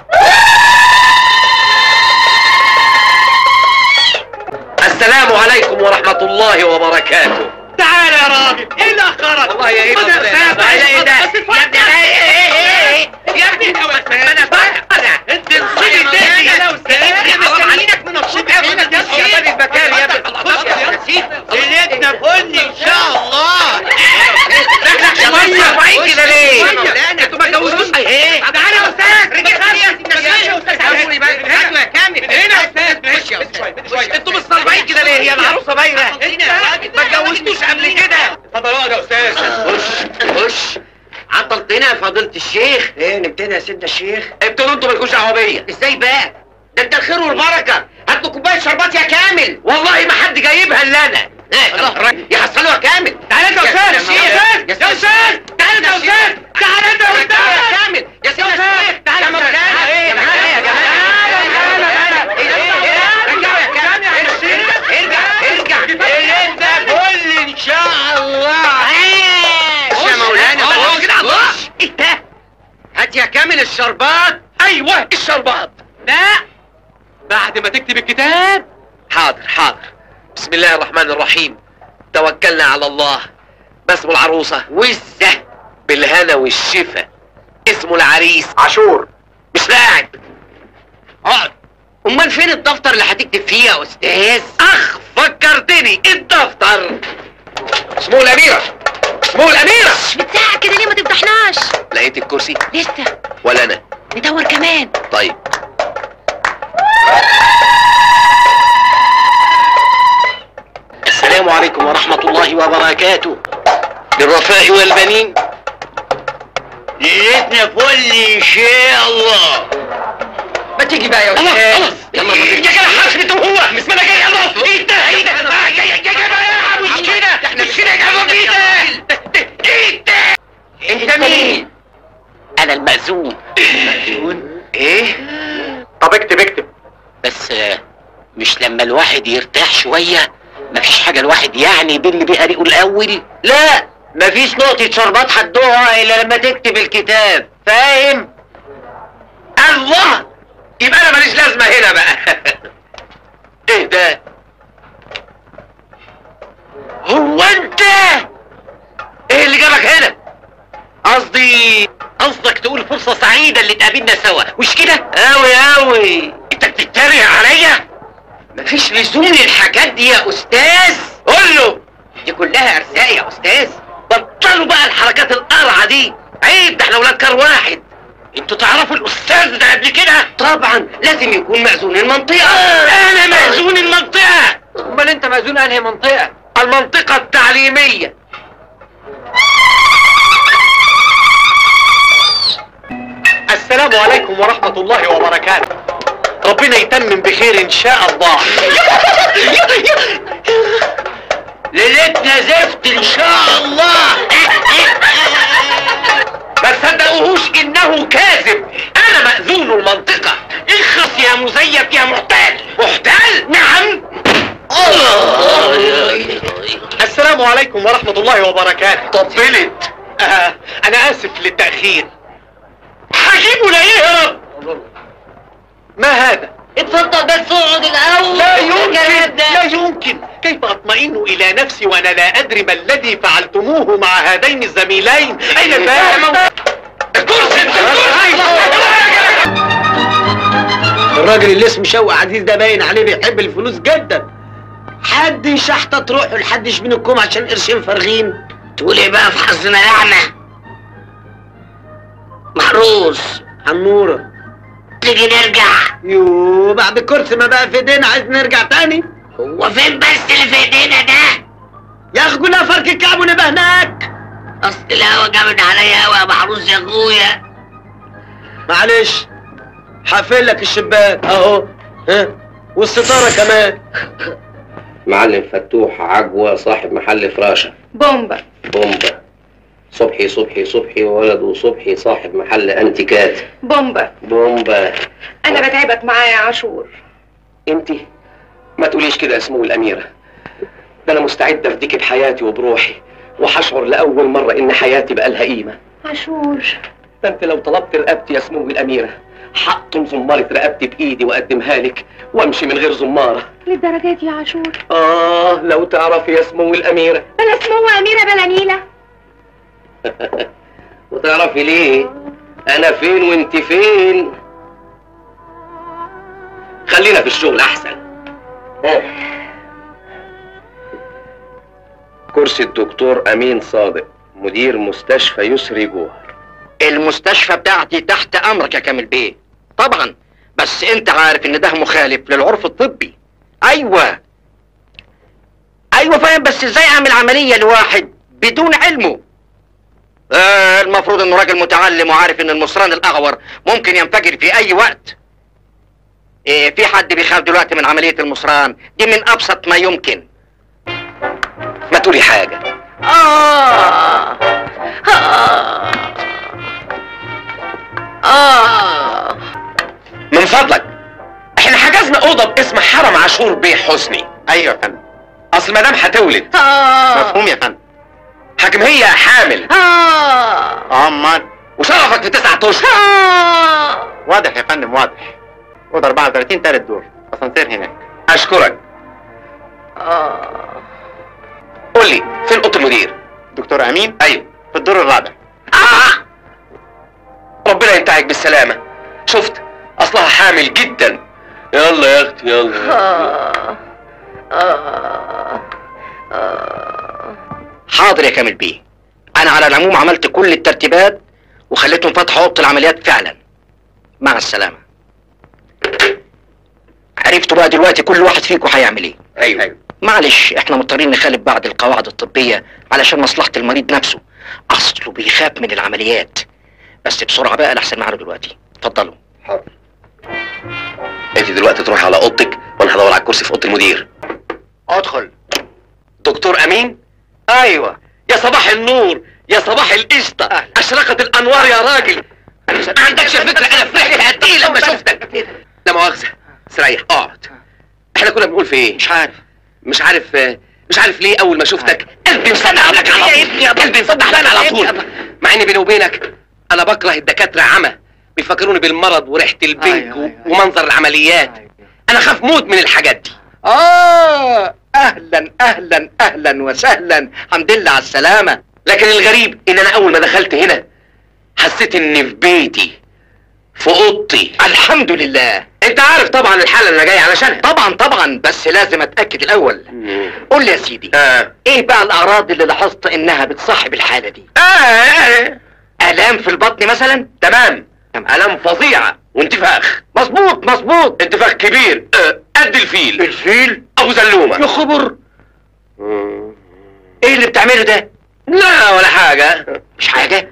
السلام عليكم ورحمة الله وبركاته تعالى يا راجل ايه اللي اخرك والله يا ايه خد ده؟ أستاذ، ده ايه ده؟ بس اتفضل. يا ابني ده ايه ايه ايه ايه؟ يا ابني انت انا فرق انت نسيت الدنيا يا استاذ مستنيينك من الصبح يا بني المكان يا ابني خش يا نسيت ليلتنا فل ان شاء الله شوية شوية كده ليه؟ انتوا ما اتجوزتوش ايه تعالى يا استاذ رجع يا استاذ تعالوا بقى هاتوا يا كامل هنا يا استاذ ماشي يا استاذ انتوا مصطلبين كده ليه؟ هي العروسة باينة ما اتجوزتوش قبل كده اتفضل اقعد يا استاذ خش خش عطلتنا يا فضيلة الشيخ ايه نبتدي يا سيدنا الشيخ ابتدوا انتوا مالكوش دعوة بيا ازاي بقى؟ ده انت الخير والبركة هات له كوباية شربات يا كامل والله ما حد جايبها الا انا يحصلوا يا كامل تعالى انت يا استاذ يا استاذ يا استاذ تعالى انت يا استاذ تعالى انت يا يا استاذ كامل يا سيدنا الشيخ تعالى يا مولانا يا مولانا يا جماعة رجعوا يا كامل ارجع ارجع كل ان شاء الله يا مولانا أهو بس كده على الله. ايه ده؟ هات يا كامل الشربات ايوه الشربات لا بعد ما تكتب الكتاب حاضر حاضر بسم الله الرحمن الرحيم توكلنا على الله باسم العروسة وزة بالهنا والشفا اسمه العريس عاشور مش لاعب اقعد امال فين الدفتر اللي هتكتب فيه يا استاذ اخ فكرتني الدفتر اسمه الاميرة اسمه الاميرة بتساعة كده ليه ما تفضحناش لقيت الكرسي لسه ولا انا ندور كمان طيب السلام عليكم ورحمة الله وبركاته للرفاء والبنين ليلتنا فل ان شاء الله ما تيجي بقى يا استاذ يلا يا جدع حسبته هو مش انا جاي يلا ايه ده ايه ده جاي جاي جاي بقى مش كده احنا مش كده يا جماعه ايه ده ايه ده انت مين انا المأذون المأذون ايه طب اكتب اكتب بس آه، مش لما الواحد يرتاح شوية مفيش حاجة الواحد يعني باللي بيها ريقه الأول لا مفيش نقطة شربات هتدوقها الا لما تكتب الكتاب فاهم؟ الله يبقى انا ماليش لازمه هنا بقى ايه ده هو انت ايه اللي جابك هنا قصدي قصدك تقول فرصة سعيدة اللي تقابلنا سوا مش كده؟ اوي اوي انت بتتريق عليا مفيش لزوم للحاجات دي يا أستاذ قول له دي كلها أرزاق يا أستاذ بطلوا بقى الحركات القرعة دي عيب ده احنا ولاد كار واحد انتوا تعرفوا الأستاذ ده قبل كده؟ طبعا لازم يكون مأذون المنطقة أنا مأذون المنطقة امال انت مأذون انهي منطقة؟ المنطقه التعليميه السلام عليكم ورحمة الله وبركاته ربنا يتمم بخير إن شاء الله ليلتنا زفت إن شاء الله ما تصدقوهوش انه كاذب انا مأذون المنطقه اخص يا مزيف يا محتال محتال نعم السلام عليكم ورحمة الله وبركاته طبلت آه أنا آسف للتأخير هجيبه لايه يا رب ما هذا؟ اتفضل بس اقعد الاول لا يمكن لا يمكن كيف أطمئن إلى نفسي وأنا لا أدري ما الذي فعلتموه مع هذين الزميلين أين فاهم؟ الراجل اللي اسمه شوقي عزيز ده باين عليه بيحب الفلوس جدا حد يشحطط روحه لحد يشبينكم عشان قرشين فارغين تقول ايه بقى في حظنا لعنة محروس عمورة تيجي نرجع يو بعد الكرسي ما بقى في ايدينا عايز نرجع تاني هو فين بس اللي في ايدينا ده ياخدوا لها فرك الكعب ونبقى هناك اصل الهوا جامد عليا قوي يا محروس يا اخويا معلش حافل لك الشباك اهو ها والستاره كمان معلم فتوح عجوة صاحب محل فراشة بومبا بومبا صبحي صبحي صبحي وولده صبحي صاحب محل انتيكات بومبا بومبا انا بتعبك معايا يا عاشور انت ما تقوليش كده يا سمو الاميرة ده انا مستعد افديك بحياتي وبروحي وهشعر لاول مرة ان حياتي بقى لها قيمة عاشور ده انت لو طلبت رقبتي يا سمو الاميرة حقطم زمارة رقبتي بايدي واقدمها لك وامشي من غير زمارة للدرجات يا عاشور اه لو تعرفي يا سمو الاميرة بلا اسمه اميره بلا نيله وتعرفي ليه انا فين وانت فين خلينا في الشغل احسن ها. كرسي الدكتور امين صادق مدير مستشفى يسري جوهر المستشفى بتاعتي تحت امرك يا كامل بيه طبعا بس انت عارف ان ده مخالف للعرف الطبي ايوه ايوه فاهم بس ازاي اعمل عمليه لواحد بدون علمه آه المفروض انه راجل متعلم وعارف ان المصران الاعور ممكن ينفجر في اي وقت إيه في حد بيخاف دلوقتي من عمليه المصران دي من ابسط ما يمكن ما تقولي حاجة آه آه آه من فضلك احنا حجزنا اوضه باسم حرم عاشور بيه حسني أيوة يا فندم اصل مدام هتولد آه مفهوم يا فندم حاكم هي حامل آه أمال وشرفك في تسعة اشهر آه واضح يا فندم واضح أوضة 34 تالت دور أسانسير هناك اشكرك آه قول لي فين اوضه المدير دكتور أمين ايوه في الدور الرابع آه. ربنا ينتهيك بالسلامه شفت اصلها حامل جدا يلا يا اختي يلا آه آه آه حاضر يا كامل بيه انا على العموم عملت كل الترتيبات وخليتهم فتحوا اوضه العمليات فعلا مع السلامه عرفتوا بقى دلوقتي كل واحد فيكم هيعمل ايه ايوه ايوه معلش احنا مضطرين نخالف بعض القواعد الطبيه علشان مصلحه المريض نفسه اصله بيخاف من العمليات بس بسرعه بقى لحسن معانا دلوقتي اتفضلوا حاضر انت دلوقتي تروحي على اوضتك وانا هدور على الكرسي في اوضه المدير ادخل دكتور امين ايوه يا صباح النور يا صباح القشطه اشرقت الانوار يا راجل ما عندكش فكره انا فرحت قد ايه لما شفتك لا مؤاخذه استريح اقعد احنا كنا بنقول في ايه مش عارف مش عارف آه، مش عارف ليه اول ما شفتك قلبي انفتح لك على طول قلبي انفتح لك على طول مع اني بيني وبينك انا بكره الدكاتره عمى بيفكروني بالمرض وريحه البنج و- ومنظر العمليات انا خاف موت من الحاجات دي اه اهلا اهلا اهلا وسهلا الحمد لله على السلامه لكن الغريب ان انا اول ما دخلت هنا حسيت اني في بيتي في اوضتي الحمد لله انت عارف طبعا الحاله اللي انا جاي علشانها طبعا طبعا بس لازم اتاكد الاول قول لي يا سيدي آه. ايه بقى الاعراض اللي لاحظت انها بتصاحب الحاله دي آه. آه. الام في البطن مثلا تمام الام فظيعه وانتفاخ مظبوط مظبوط انتفاخ كبير آه، قد الفيل الفيل ابو زلومه يا خبر ايه اللي بتعمله ده لا ولا حاجه مش حاجه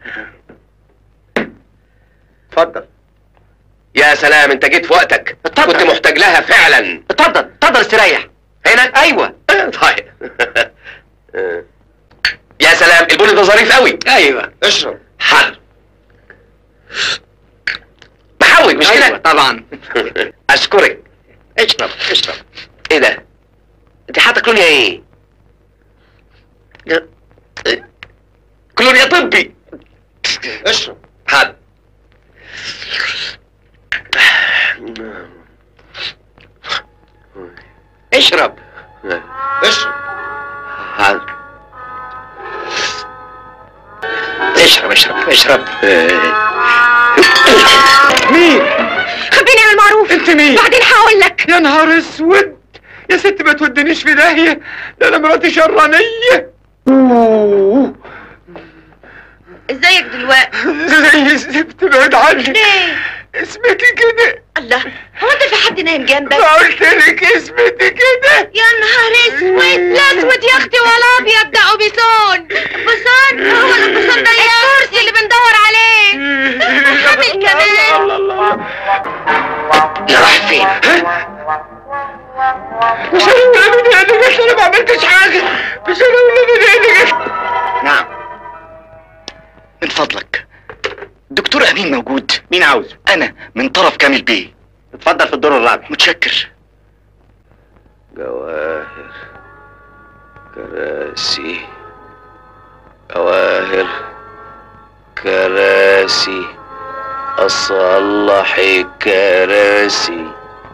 اتفضل يا سلام انت جيت في وقتك اتفضل. كنت محتاج لها فعلا اتفضل اتفضل استريح هنا ايوه طيب آه. يا سلام البن ده ظريف قوي ايوه اشرب حل محوج مش ايوه كده طبعا اشكرك اشرب اشرب ايه ده انت حاطه كلونيا ايه كلونيا طبي اشرب حد اشرب اشرب حد اشرب اشرب اشرب مين خبيني على المعروف انت مين بعدين هقول لك يا نهار اسود يا ست ما تودنيش في داهيه ده انا مراتي شرانيه أوه. ازيك دلوقتي زي الزفت بعد عني ليه اسمتي كده الله هو انت في حد نايم جنبك ما قلت لك اسمتي كده يا نهار اسود لا اسود يا اختي ولا ابيض ده قبيصون قبيصون هو القبيصون ده الكرسي اللي بندور عليه حامل كمان الله الله يا راح فين مش انا ولا من هنا بس انا ما عملتش حاجه مش انا ولا من هنا نعم من فضلك دكتور امين موجود مين عاوزه انا من طرف كامل بيه اتفضل في الدور الرابع متشكر جواهر كراسي جواهر كراسي أصلح الكراسي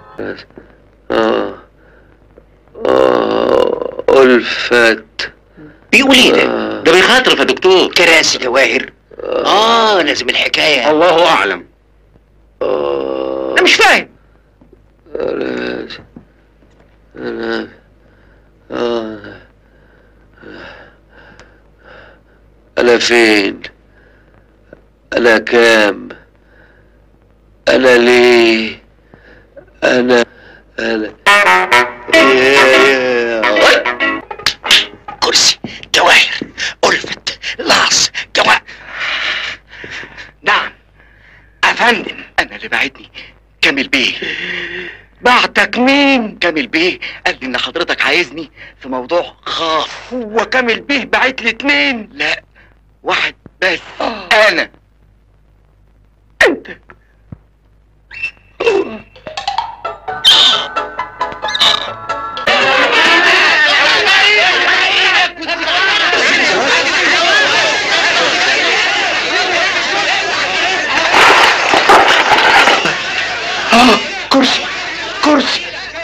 آه آه ألفت بيقول ايه ده ده بيخاطرف يا دكتور كراسي جواهر اه لازم الحكايه الله اعلم آه انا مش فاهم كراسي أنا آه أنا فين؟ أنا كام؟ أنا ليه؟ أنا أنا كرسي جواهر ألفت لاص جواهر نعم أفندم أنا اللي بعتني كامل بيه بعتك مين؟ كامل بيه قال لي إن حضرتك عايزني في موضوع خاص هو كامل بيه بعت لي اتنين؟ لا واحد بس أنا أنت آه كرسي كرسي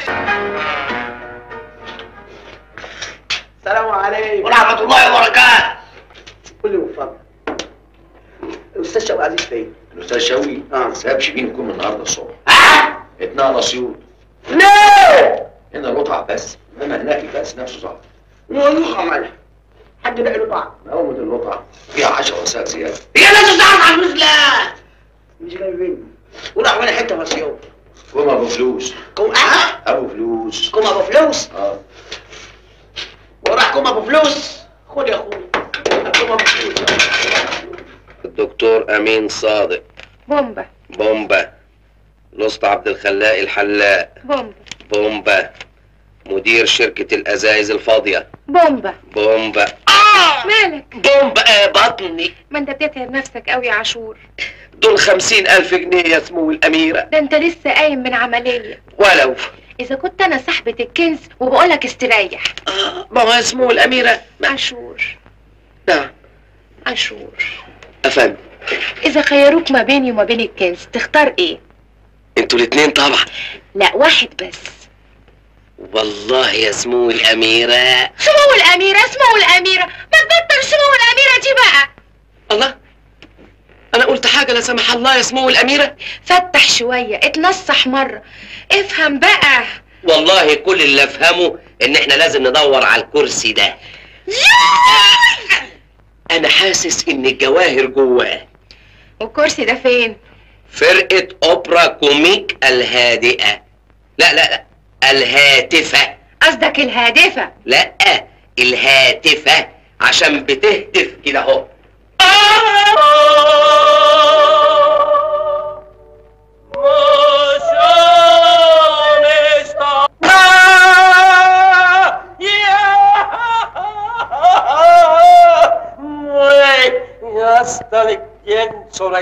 السلام عليكم ورحمة الله وبركاته قول لي من فضلك الاستاذ شوقي عزيز فين؟ الاستاذ شوقي اه ساب شبين يكون من النهارده الصبح اتنقل اسيوط ليه؟ هنا القطع بس انما هناك الباس نفسه صعب والله عملها حد بقى له طعم مقاومة القطع فيها 10 وسائل زيادة يا ناس تعرف على الفلوس لا مش جاي مني وراح ولا حته مسيوط كوم ابو فلوس كوم اه ابو فلوس كوم ابو فلوس اه وراح كوم ابو فلوس خد يا اخويا كوم ابو فلوس الدكتور أمين صادق بومبا بومبا الأسطى عبد الخلاق الحلاق بومبا بومبا مدير شركة الأزايز الفاضية بومبا بومبا مالك بومبا آه، بطني ما انت بتتعب نفسك قوي يا عاشور دول خمسين ألف جنيه يا سمو الأميرة ده انت لسه قايم من عملية ولو اذا كنت انا صاحبة الكنز وبقولك استريح ما هو يا سمو الأميرة عاشور نعم عاشور أفندم اذا خيروك ما بيني وما بين الكنز تختار ايه انتوا الاتنين طبعا لا واحد بس والله يا سمو الأميرة سمو الاميرة سمو الاميرة ما تبطل سمو الاميرة دي بقى الله أنا قلت حاجة لا سمح الله يا سمو الأميرة فتح شوية اتنصح مرة افهم بقى والله كل اللي أفهمه إن إحنا لازم ندور على الكرسي ده أنا حاسس إن الجواهر جواه والكرسي ده فين فرقة أوبرا كوميك الهادئة لا لا لا الهاتفة قصدك الهادفة لا الهاتفة عشان بتهتف كده اهو hasta de quién sola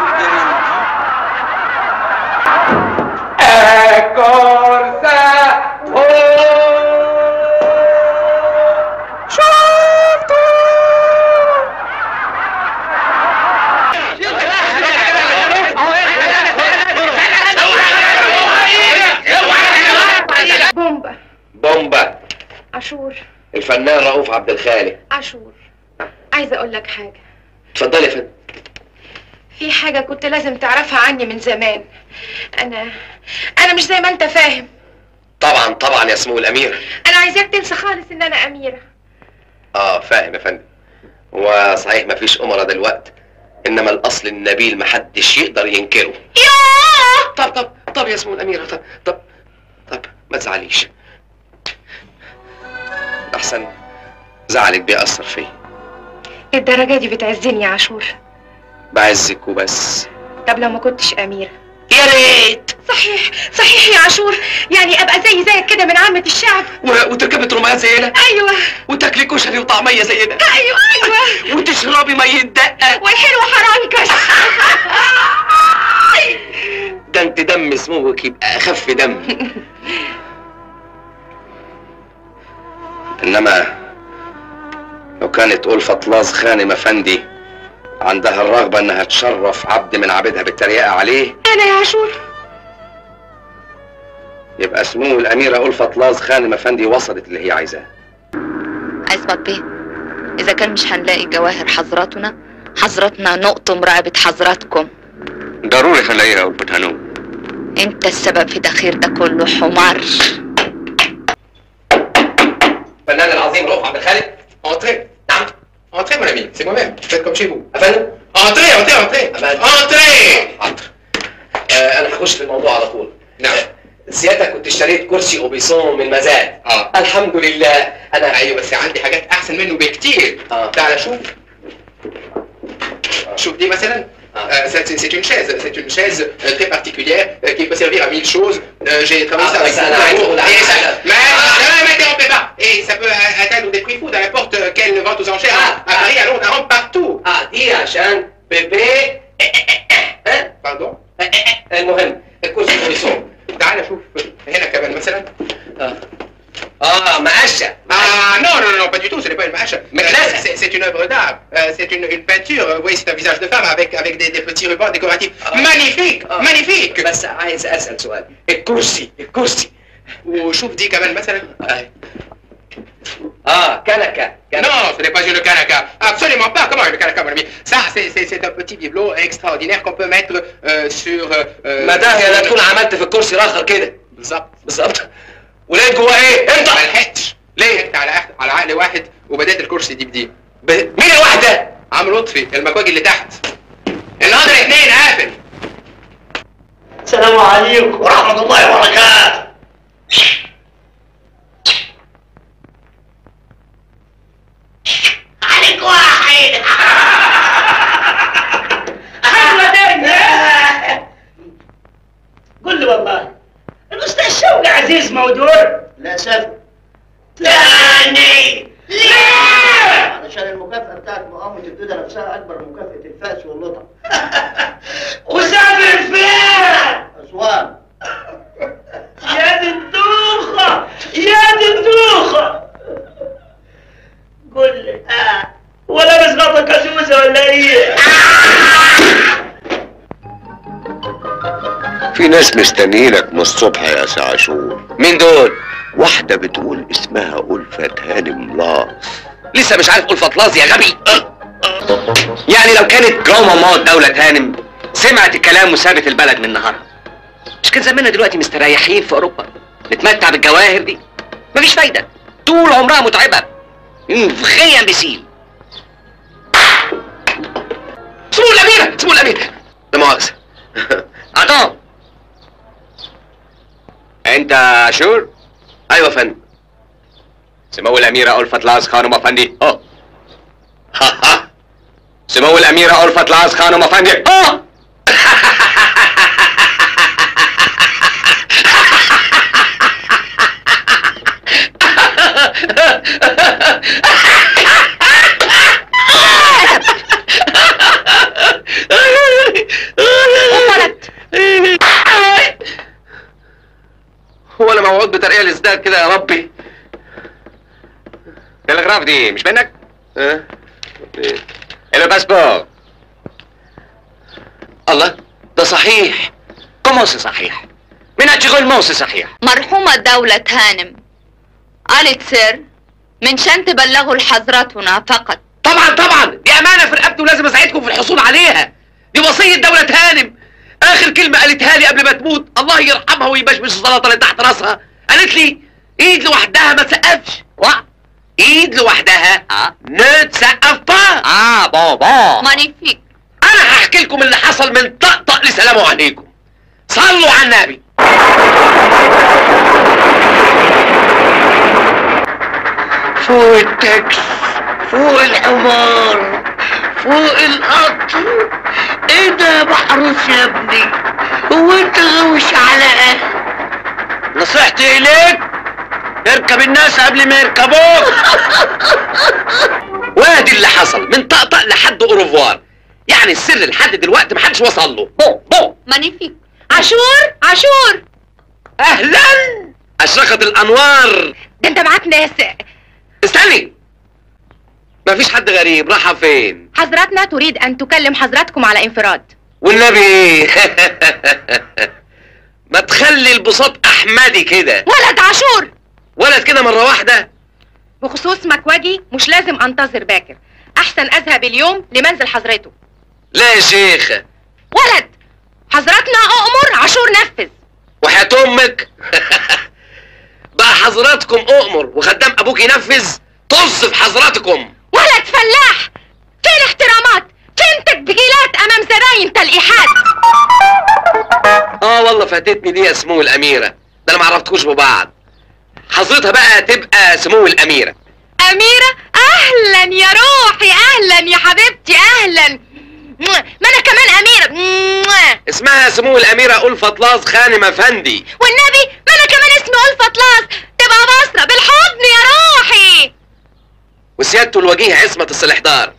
بومبا بومبا عاشور الفنان رؤوف عبد الخالق عاشور عايزة اقول لك حاجة اتفضلي يا فندم في حاجة كنت لازم تعرفها عني من زمان انا انا مش زي ما انت فاهم طبعا طبعا يا سمو الأمير انا عايزاك تنسى خالص ان انا اميرة اه فاهم يا فندم هو صحيح مفيش أمرا دلوقت إنما الأصل النبيل محدش يقدر ينكره طب طب طب يا سمو الأميرة طب طب طب ما تزعليش أحسن زعلك بيأثر فيا الدرجة دي بتعزني يا عاشور بعزك وبس طب لو ما كنتش اميرة يا ريت صحيح صحيح يا عاشور يعني ابقى زي زيك كده من عامة الشعب و- وتركبي ترميات زينا ايوه وتاكلي كشري وطعمية زينا ايوه ايوه وتشربي مية دقة والحلو حرنكش ده انت دم سموك يبقى اخف دم انما لو كانت ألفة لاز خانم افندي عندها الرغبة انها تشرف عبد من عبيدها بالتريقة عليه انا يا عاشور يبقى سمو الأميرة ألفة لاز خانم افندي وصلت اللي هي عايزاه عصمت بيه إذا كان مش هنلاقي جواهر حضراتنا حضراتنا نقطم رقبة حضراتكم ضروري هنلاقيها ألفة هنوم انت السبب في تأخير ده كله حمار الفنان العظيم رؤوف عبد الخالق Entrez. نعم Entrez, mon ami. C'est moi-même. Faites comme chez vous. افندم Entrez, entrez, entrez. أفندم. Entrez. حاضر آه انا هخش في الموضوع على طول نعم. سيادتك كنت اشتريت كرسي اوبيسون من مزاد اه الحمد لله انا ايوه بس عندي حاجات احسن منه بكتير اه تعال شوف شوف دي مثلا Euh, c'est c'est une chaise, c'est une chaise euh, très particulière euh, qui peut servir à mille choses. Euh, J'ai travaillé Ah, ça avec ça, beaucoup là, d'amour. là, Et là, ça- là. Mais ne m'interrompez pas Et ça peut a- atteindre des prix fous dans n'importe quelle vente aux enchères Ah, à Paris, à Londres, à Rome, partout. اه دي عشان بيبي ها Pardon المهم الكرسي اوبيسون تعال شوف هنا كمان مثلا اه اه مقشه Ah non, non, non, pas du tout, ce n'est pas une mâche. Mais Euh, classe. c'est c'est une œuvre d'art. Euh, c'est une, une peinture. Euh, Oui, c'est un visage de femme avec, avec des, des petits rubans décoratifs. Ah. Magnifique Ah. Magnifique بس عايز اسال سؤال الكرسي الكرسي وشوف دي كمان مثلا آه. اه كنكه كنكه Non, ce n'est pas une canaka. Absolument pas. Comment une canaka, mon ami Ça, c'est- c'est c'est un petit bibelot extraordinaire qu'on peut mettre euh, sur... euh, ما ده يا لا sur- تكون عملت في الكرسي الاخر كده بالظبط بالظبط ولقيت جواه ايه انت ما لحقتش ليه؟ انت على أخ- على عقل واحد وبدات الكرسي دي بدي ب... مين الواحد ده عمرو لطفي المكواجي اللي تحت النهارده الاثنين قافل السلام عليكم ورحمة الله وبركاته عليك واحد قل لي والله الأستاذ شوقي عزيز موجود لا سف ثاني لا علشان المقابلة المكافأة بتاعت مقاومة الدودة نفسها أكبر من مكافأة الفأس واللطم وسافر فين؟ أسوان يا دي الدوخة يا دي الدوخة قول لي آه. ولا بس غطا كازوزة ولا ايه؟ في ناس مستنيينك من الصبح يا سي عاشور مين دول؟ واحدة بتقول اسمها ألفة هانم لاص لسه مش عارف ألفة لاز يا غبي يعني لو كانت جو مامات دولة هانم سمعت الكلام وسابت البلد من نهارها مش كان زماننا دلوقتي مستريحين في أوروبا نتمتع بالجواهر دي مفيش فايدة طول عمرها متعبة فخيا بسيل سمو الأميرة سمو الأميرة لا مؤاخذة عطاء انت عاشور أيوة يا فندم سمو الاميره الفت لاز خانم افندي اه سمو الاميره الفت لاز خانم افندي اه هو انا موعود بترقية الازداد كده يا ربي التلغراف دي مش منك اه الباسبور الله ده صحيح كوموسي صحيح من أجل موسي صحيح مرحومة دولة هانم قالت سر من شان تبلغوا لحضراتنا فقط طبعا طبعا دي امانه في رقبتي ولازم اساعدكم في الحصول عليها دي وصيه دوله هانم اخر كلمه قالتها لي قبل ما تموت الله يرحمها ويبشبش السلطه اللي تحت راسها قالت لي ايد لوحدها ما تسقفش وا ايد لوحدها ما تسقف با اه بابا مانيفيك انا هحكي لكم اللي حصل من طقطق لسلام عليكم صلوا على النبي فوق التاكس فوق الحمار فوق القطر ايه ده يا محروس يا ابني هو انت غوش على ايه نصيحتي اليك اركب الناس قبل ما يركبوك وادي اللي حصل من طقطق لحد اوروفوار يعني السر لحد دلوقتي محدش وصل له بو بو مانيفيك عاشور عاشور اهلا اشرقت الانوار ده انت معاك ناس استني مفيش حد غريب راحة فين حضراتنا تريد ان تكلم حضراتكم على انفراد والنبي ما تخلي البساط احمدي كده ولد عاشور ولد كده مرة واحدة بخصوص مكواجي مش لازم انتظر باكر احسن اذهب اليوم لمنزل حضرته لا يا شيخ ولد حضراتنا اؤمر عاشور نفذ وحياة امك بقى حضراتكم اؤمر وخدام ابوك ينفذ طز في حضراتكم ولد فلاح فين احترامات فين تسجيلات امام زباين تلقيحات اه والله فاتتني دي يا سمو الاميرة ده انا ما عرفتكوش ببعض حضرتها بقى تبقى سمو الاميرة اميرة اهلا يا روحي اهلا يا حبيبتي اهلا ما انا كمان اميرة اسمها سمو الاميرة ألفة لاز خانم افندي والنبي ما انا كمان اسمي ألفة لاز تبقى بصرة بالحضن يا روحي وسيادته الوجيه عصمة السلحدار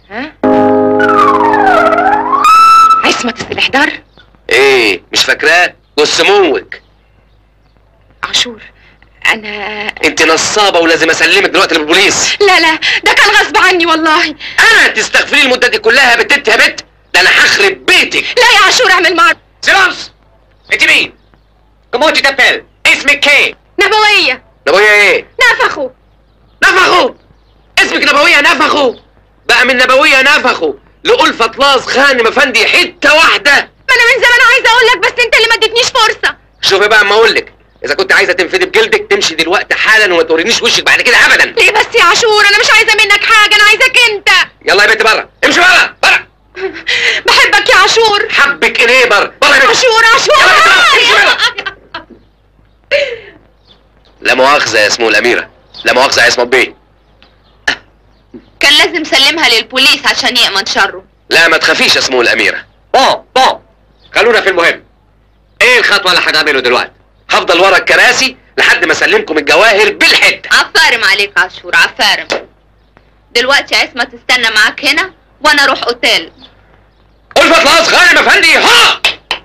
عصمة السلحدار ايه مش فاكراه جوز سموك عاشور انا انت نصابة ولازم اسلمك دلوقتي للبوليس لا لا ده كان غصب عني والله انا تستغفري المدة دي كلها يا بت انت يا بت ده انا هخرب بيتك لا يا عاشور اعمل معروف سيلانس انت مين كموتي تبل اسمك ايه نبوية نبوية ايه نفخوا نفخوا اسمك نبوية نفخوا بقى من نبوية نفخوا لألفة لاز خانم افندي حتة واحدة ما انا من زمان عايزة اقول لك بس انت اللي ما اديتنيش فرصة شوفي بقى اما اقول لك اذا كنت عايزه تنفدي بجلدك تمشي دلوقتي حالا وما تورينيش وشك بعد كده ابدا ليه بس يا عاشور انا مش عايزة منك حاجة انا عايزاك انت يلا يا بنت بره امشي بره بره بحبك يا عاشور حبك ايه بره بره يا بنت عاشور عاشور امشي بره لا مؤاخذة يا اسمه الأميرة لا مؤاخذة يا اسمه بيه كان لازم سلمها للبوليس عشان يأمن شره لا ما تخافيش يا اسمه الأميرة بون بون خلونا في المهم ايه الخطوة اللي هتعمله دلوقتي هفضل ورا الكراسي لحد ما اسلمكم الجواهر بالحتة عفارم عليك عاشور عفارم دلوقتي عصمة تستنى معاك هنا وانا اروح اوتيل ألفت الأص غانم أفندي ها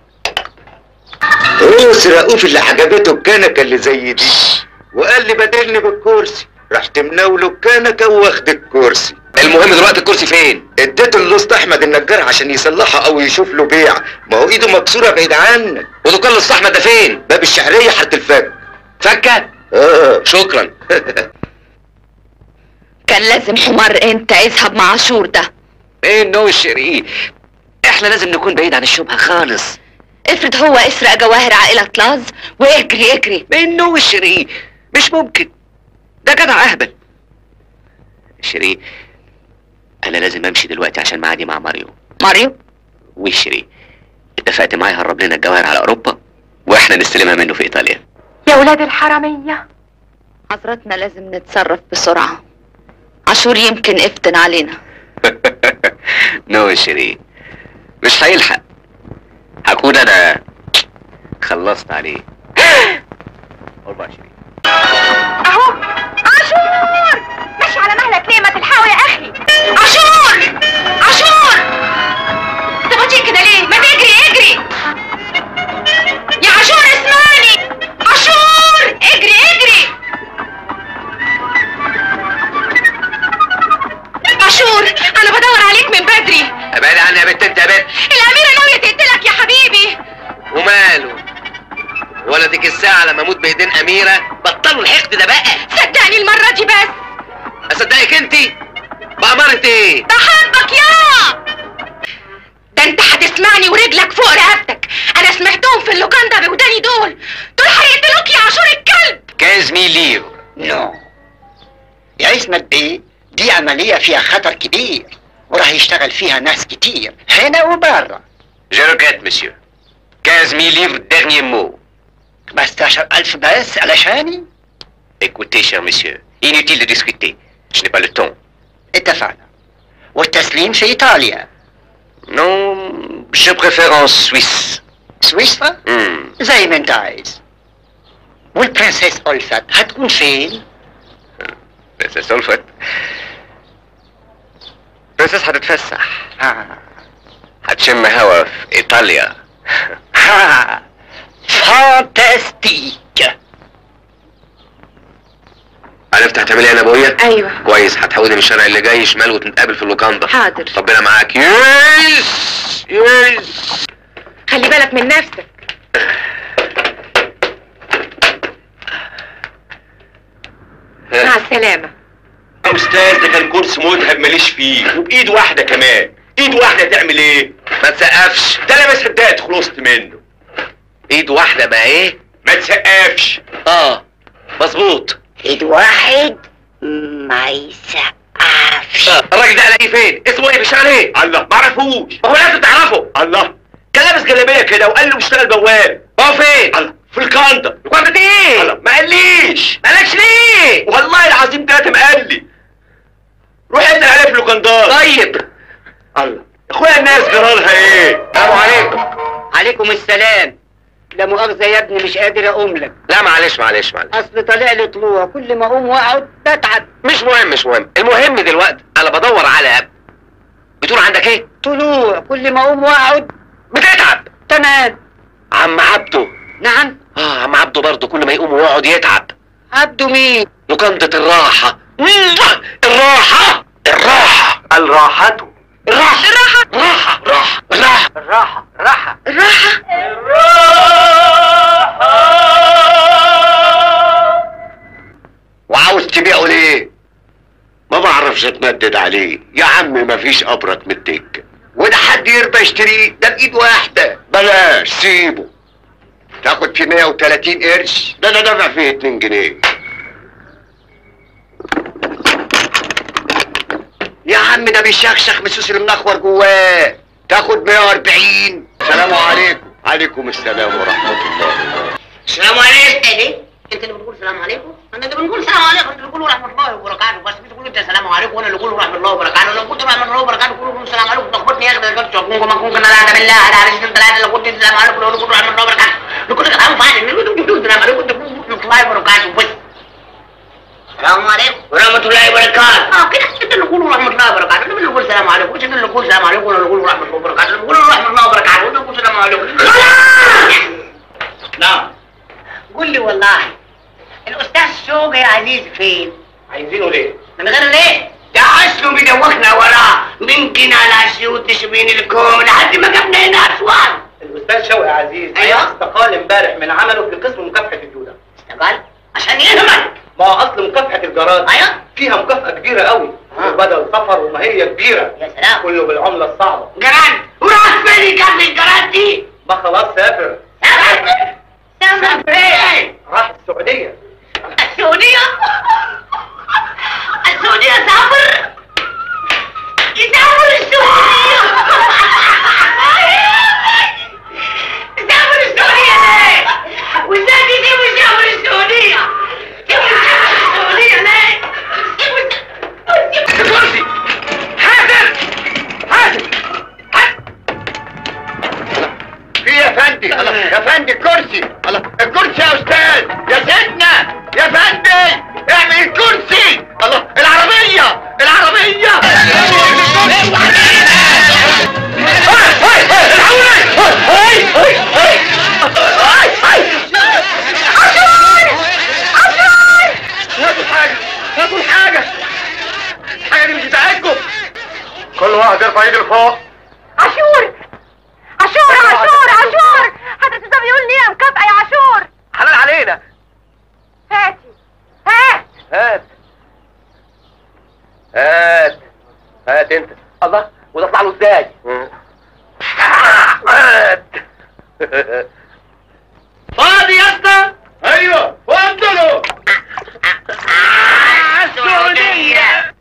روس رؤوف اللي عجبته الكنكه اللي زي دي وقال لي بدلني بالكرسي رحت مناوله الكنكه واخد الكرسي المهم دلوقتي الكرسي فين؟ اديته اللوست احمد النجار عشان يصلحها او يشوف له بيع ما هو ايده مكسوره بعيد عنك ودكان الأسطى أحمد ده فين؟ باب الشعريه حاره الفك فكة؟ اه شكرا كان لازم حمار انت يذهب مع عاشور ده ايه النو الشرقي احنا لازم نكون بعيد عن الشبهة خالص افرض هو اسرق جواهر عائلة لاز واجري اجري ايه النو الشرقي مش ممكن ده جدع اهبل شري انا لازم امشي دلوقتي عشان معادي مع ماريو ماريو وشري اتفقت معاه يهرب لنا الجواهر على اوروبا واحنا نستلمها منه في ايطاليا يا ولاد الحرامية حضرتنا لازم نتصرف بسرعة عاشور يمكن افتن علينا نو شري مش هيلحق هكون انا خلصت عليه 24 اهو عاشور ماشي على مهلك ليه ما تلحقوا يا اخي عاشور عاشور انت بطيء كده ليه ما تجري اجري يا عاشور اسمعني عاشور اجري اجري عاشور انا بدور عليك من بدري ابعد عني يا بنت انت يا بنت الاميره ناويه تقتلك يا حبيبي وماله ولدك الساعة لما اموت بايدين اميرة بطلوا الحقد ده بقى صدقني المره دي بس اصدقك انت بأمارة ايه بحبك يا ده انت هتسمعني ورجلك فوق رقبتك انا سمعتهم في اللوكاندا بوداني دول دول هيقتلوك يا عاشور الكلب 15000 ليرو نو يا عصمت بيه دي عملية فيها خطر كبير وراح يشتغل فيها ناس كتير هنا وبره Je regrette, monsieur. 15000 livres, dernier mot. 15000 بس علشاني Écoutez, cher monsieur, inutile de discuter. Je n'ai pas le temps. اتفقنا والتسليم في إيطاليا Non, je préfère en Suisse. سويسرا Hmm. زي ما انت عايز والبرنسيس ألفت هتكون فين؟ Princesse Olfert. برنسس هتتفسح ها هتشم هوا في ايطاليا ها فانتاستيك عرفت هتعملي ايه يا ابويا؟ ايوه كويس هتحولي من الشارع اللي جاي شمال وتنتقابل في اللوكاندا حاضر ربنا معاك يس يس خلي بالك من نفسك مع السلامه يا استاذ ده كان كورس متعب ماليش فيه وبايد واحده كمان ايد واحده تعمل ايه ما تسقفش ده انا ما صدقت خلصت منه ايد واحده بقى ايه؟ ما تسقفش اه مظبوط ايد واحد ما يسقفش آه. الراجل ده الاقيه فين؟ اسمه ايه بيشتغل ايه؟ الله ما عرفوش ما هو لازم تعرفه الله كان لابس جلابيه كده وقال له بيشتغل بواب هو فين؟ الله في الكاندا لوكاندا ايه؟ الله ما قاليش مالكش ليه؟ والله العظيم تلاته ما قال لي روح اسال عليه في اللوكاندات طيب الله اخويا الناس جرالها ايه السلام عليكم عليكم السلام لا مؤاخذة يا ابني مش قادر اقوم لك لا معلش معلش معلش اصل طالع لي طلوع كل ما اقوم واقعد بتعب مش مهم مش مهم المهم دلوقتي انا بدور على اب بتقول عندك ايه؟ طلوع كل ما اقوم واقعد بتتعب تمام عم عبده نعم اه عم عبده برضه كل ما يقوم ويقعد يتعب عبده مين لوكاندا الراحة الراحة الراحة الراحة الراحة الراحة الراحة الراحة الراحة راحة الراحه وعاوز تبيعه ليه؟ ما بعرفش اتمدد عليه يا عم مفيش ابرك من الدكه وده حد يرضى يشتريه ده بايد واحده بلاش سيبه تاخد فيه 130 قرش ده انا دافع فيه 2 جنيه يا عم ده بيشخشخ مسوس المنخور جواه تاخد 140 السلام عليكم عليكم السلام ورحمه الله وبركاته السلام عليكم ايه انت اللي بتقول السلام عليكم انا اللي بنقول السلام عليكم انت اللي بتقول ورحمه الله وبركاته بس بتقول انت السلام عليكم وانا اللي بقول ورحمه الله وبركاته لو قلت ورحمه الله وبركاته كلكم السلام عليكم تخبطني يا اخي ده تكون كما كون كنا لا بالله على عرش ثلاثه لو قلت السلام عليكم لو قلت ورحمه الله وبركاته لكل كلام فاضي السلام عليكم تقول الله وبركاته بس السلام عليكم ورحمة الله وبركاته اه كده انت اللي تقولوا رحمة الله وبركاته انت اللي تقول السلام عليكم مش انت اللي تقول السلام عليكم ولا اللي تقول رحمة الله وبركاته اللي تقول رحمة الله وبركاته وانت تقول السلام عليكم نعم قول لي والله الاستاذ شوقي يا عزيز فين؟ عايزينه ليه؟ من غير ليه؟ ده اصله بيدوخنا وراه من جنى لاسيوط تشبين الكوم لحد ما جابنا هنا اسوان الاستاذ شوقي عزيز أيوة. استقال امبارح من عمله في قسم مكافحه الجوده استقال عشان يهمك ما هو اصل مكافحه الجراد ايوه فيها مكافاه كبيره قوي وبدل سفر وما هي كبيره يا سلام كله بالعمله الصعبه جراد وراح فين يكفي الجراد دي؟ ما خلاص سافر سافر سافر فين؟ راح السعوديه السعودية السعودية سافر يسافر السعودية يسافر السعودية ليه؟ وازاي تجيب يسافر السعودية؟ يسافر السعودية ليه؟ كرسي حاضر حاضر في يا فندي يا فندي الكرسي الله الكرسي يا استاذ يا سيدنا يا فندي اعمل الكرسي الله العربية العربية هاتوا حاجة هاتوا الحاجة الحاجة دي مش بتاعتكم كل واحد يرفع ايده لفوق عاشور عاشور عاشور عاشور حضرة الضابط يقول لي مكافأة يا عاشور حلال علينا هاتي هات هات هات هات انت الله وده اطلع له ازاي هات فاضي يا اسطى ايوه وانزلوا السعودية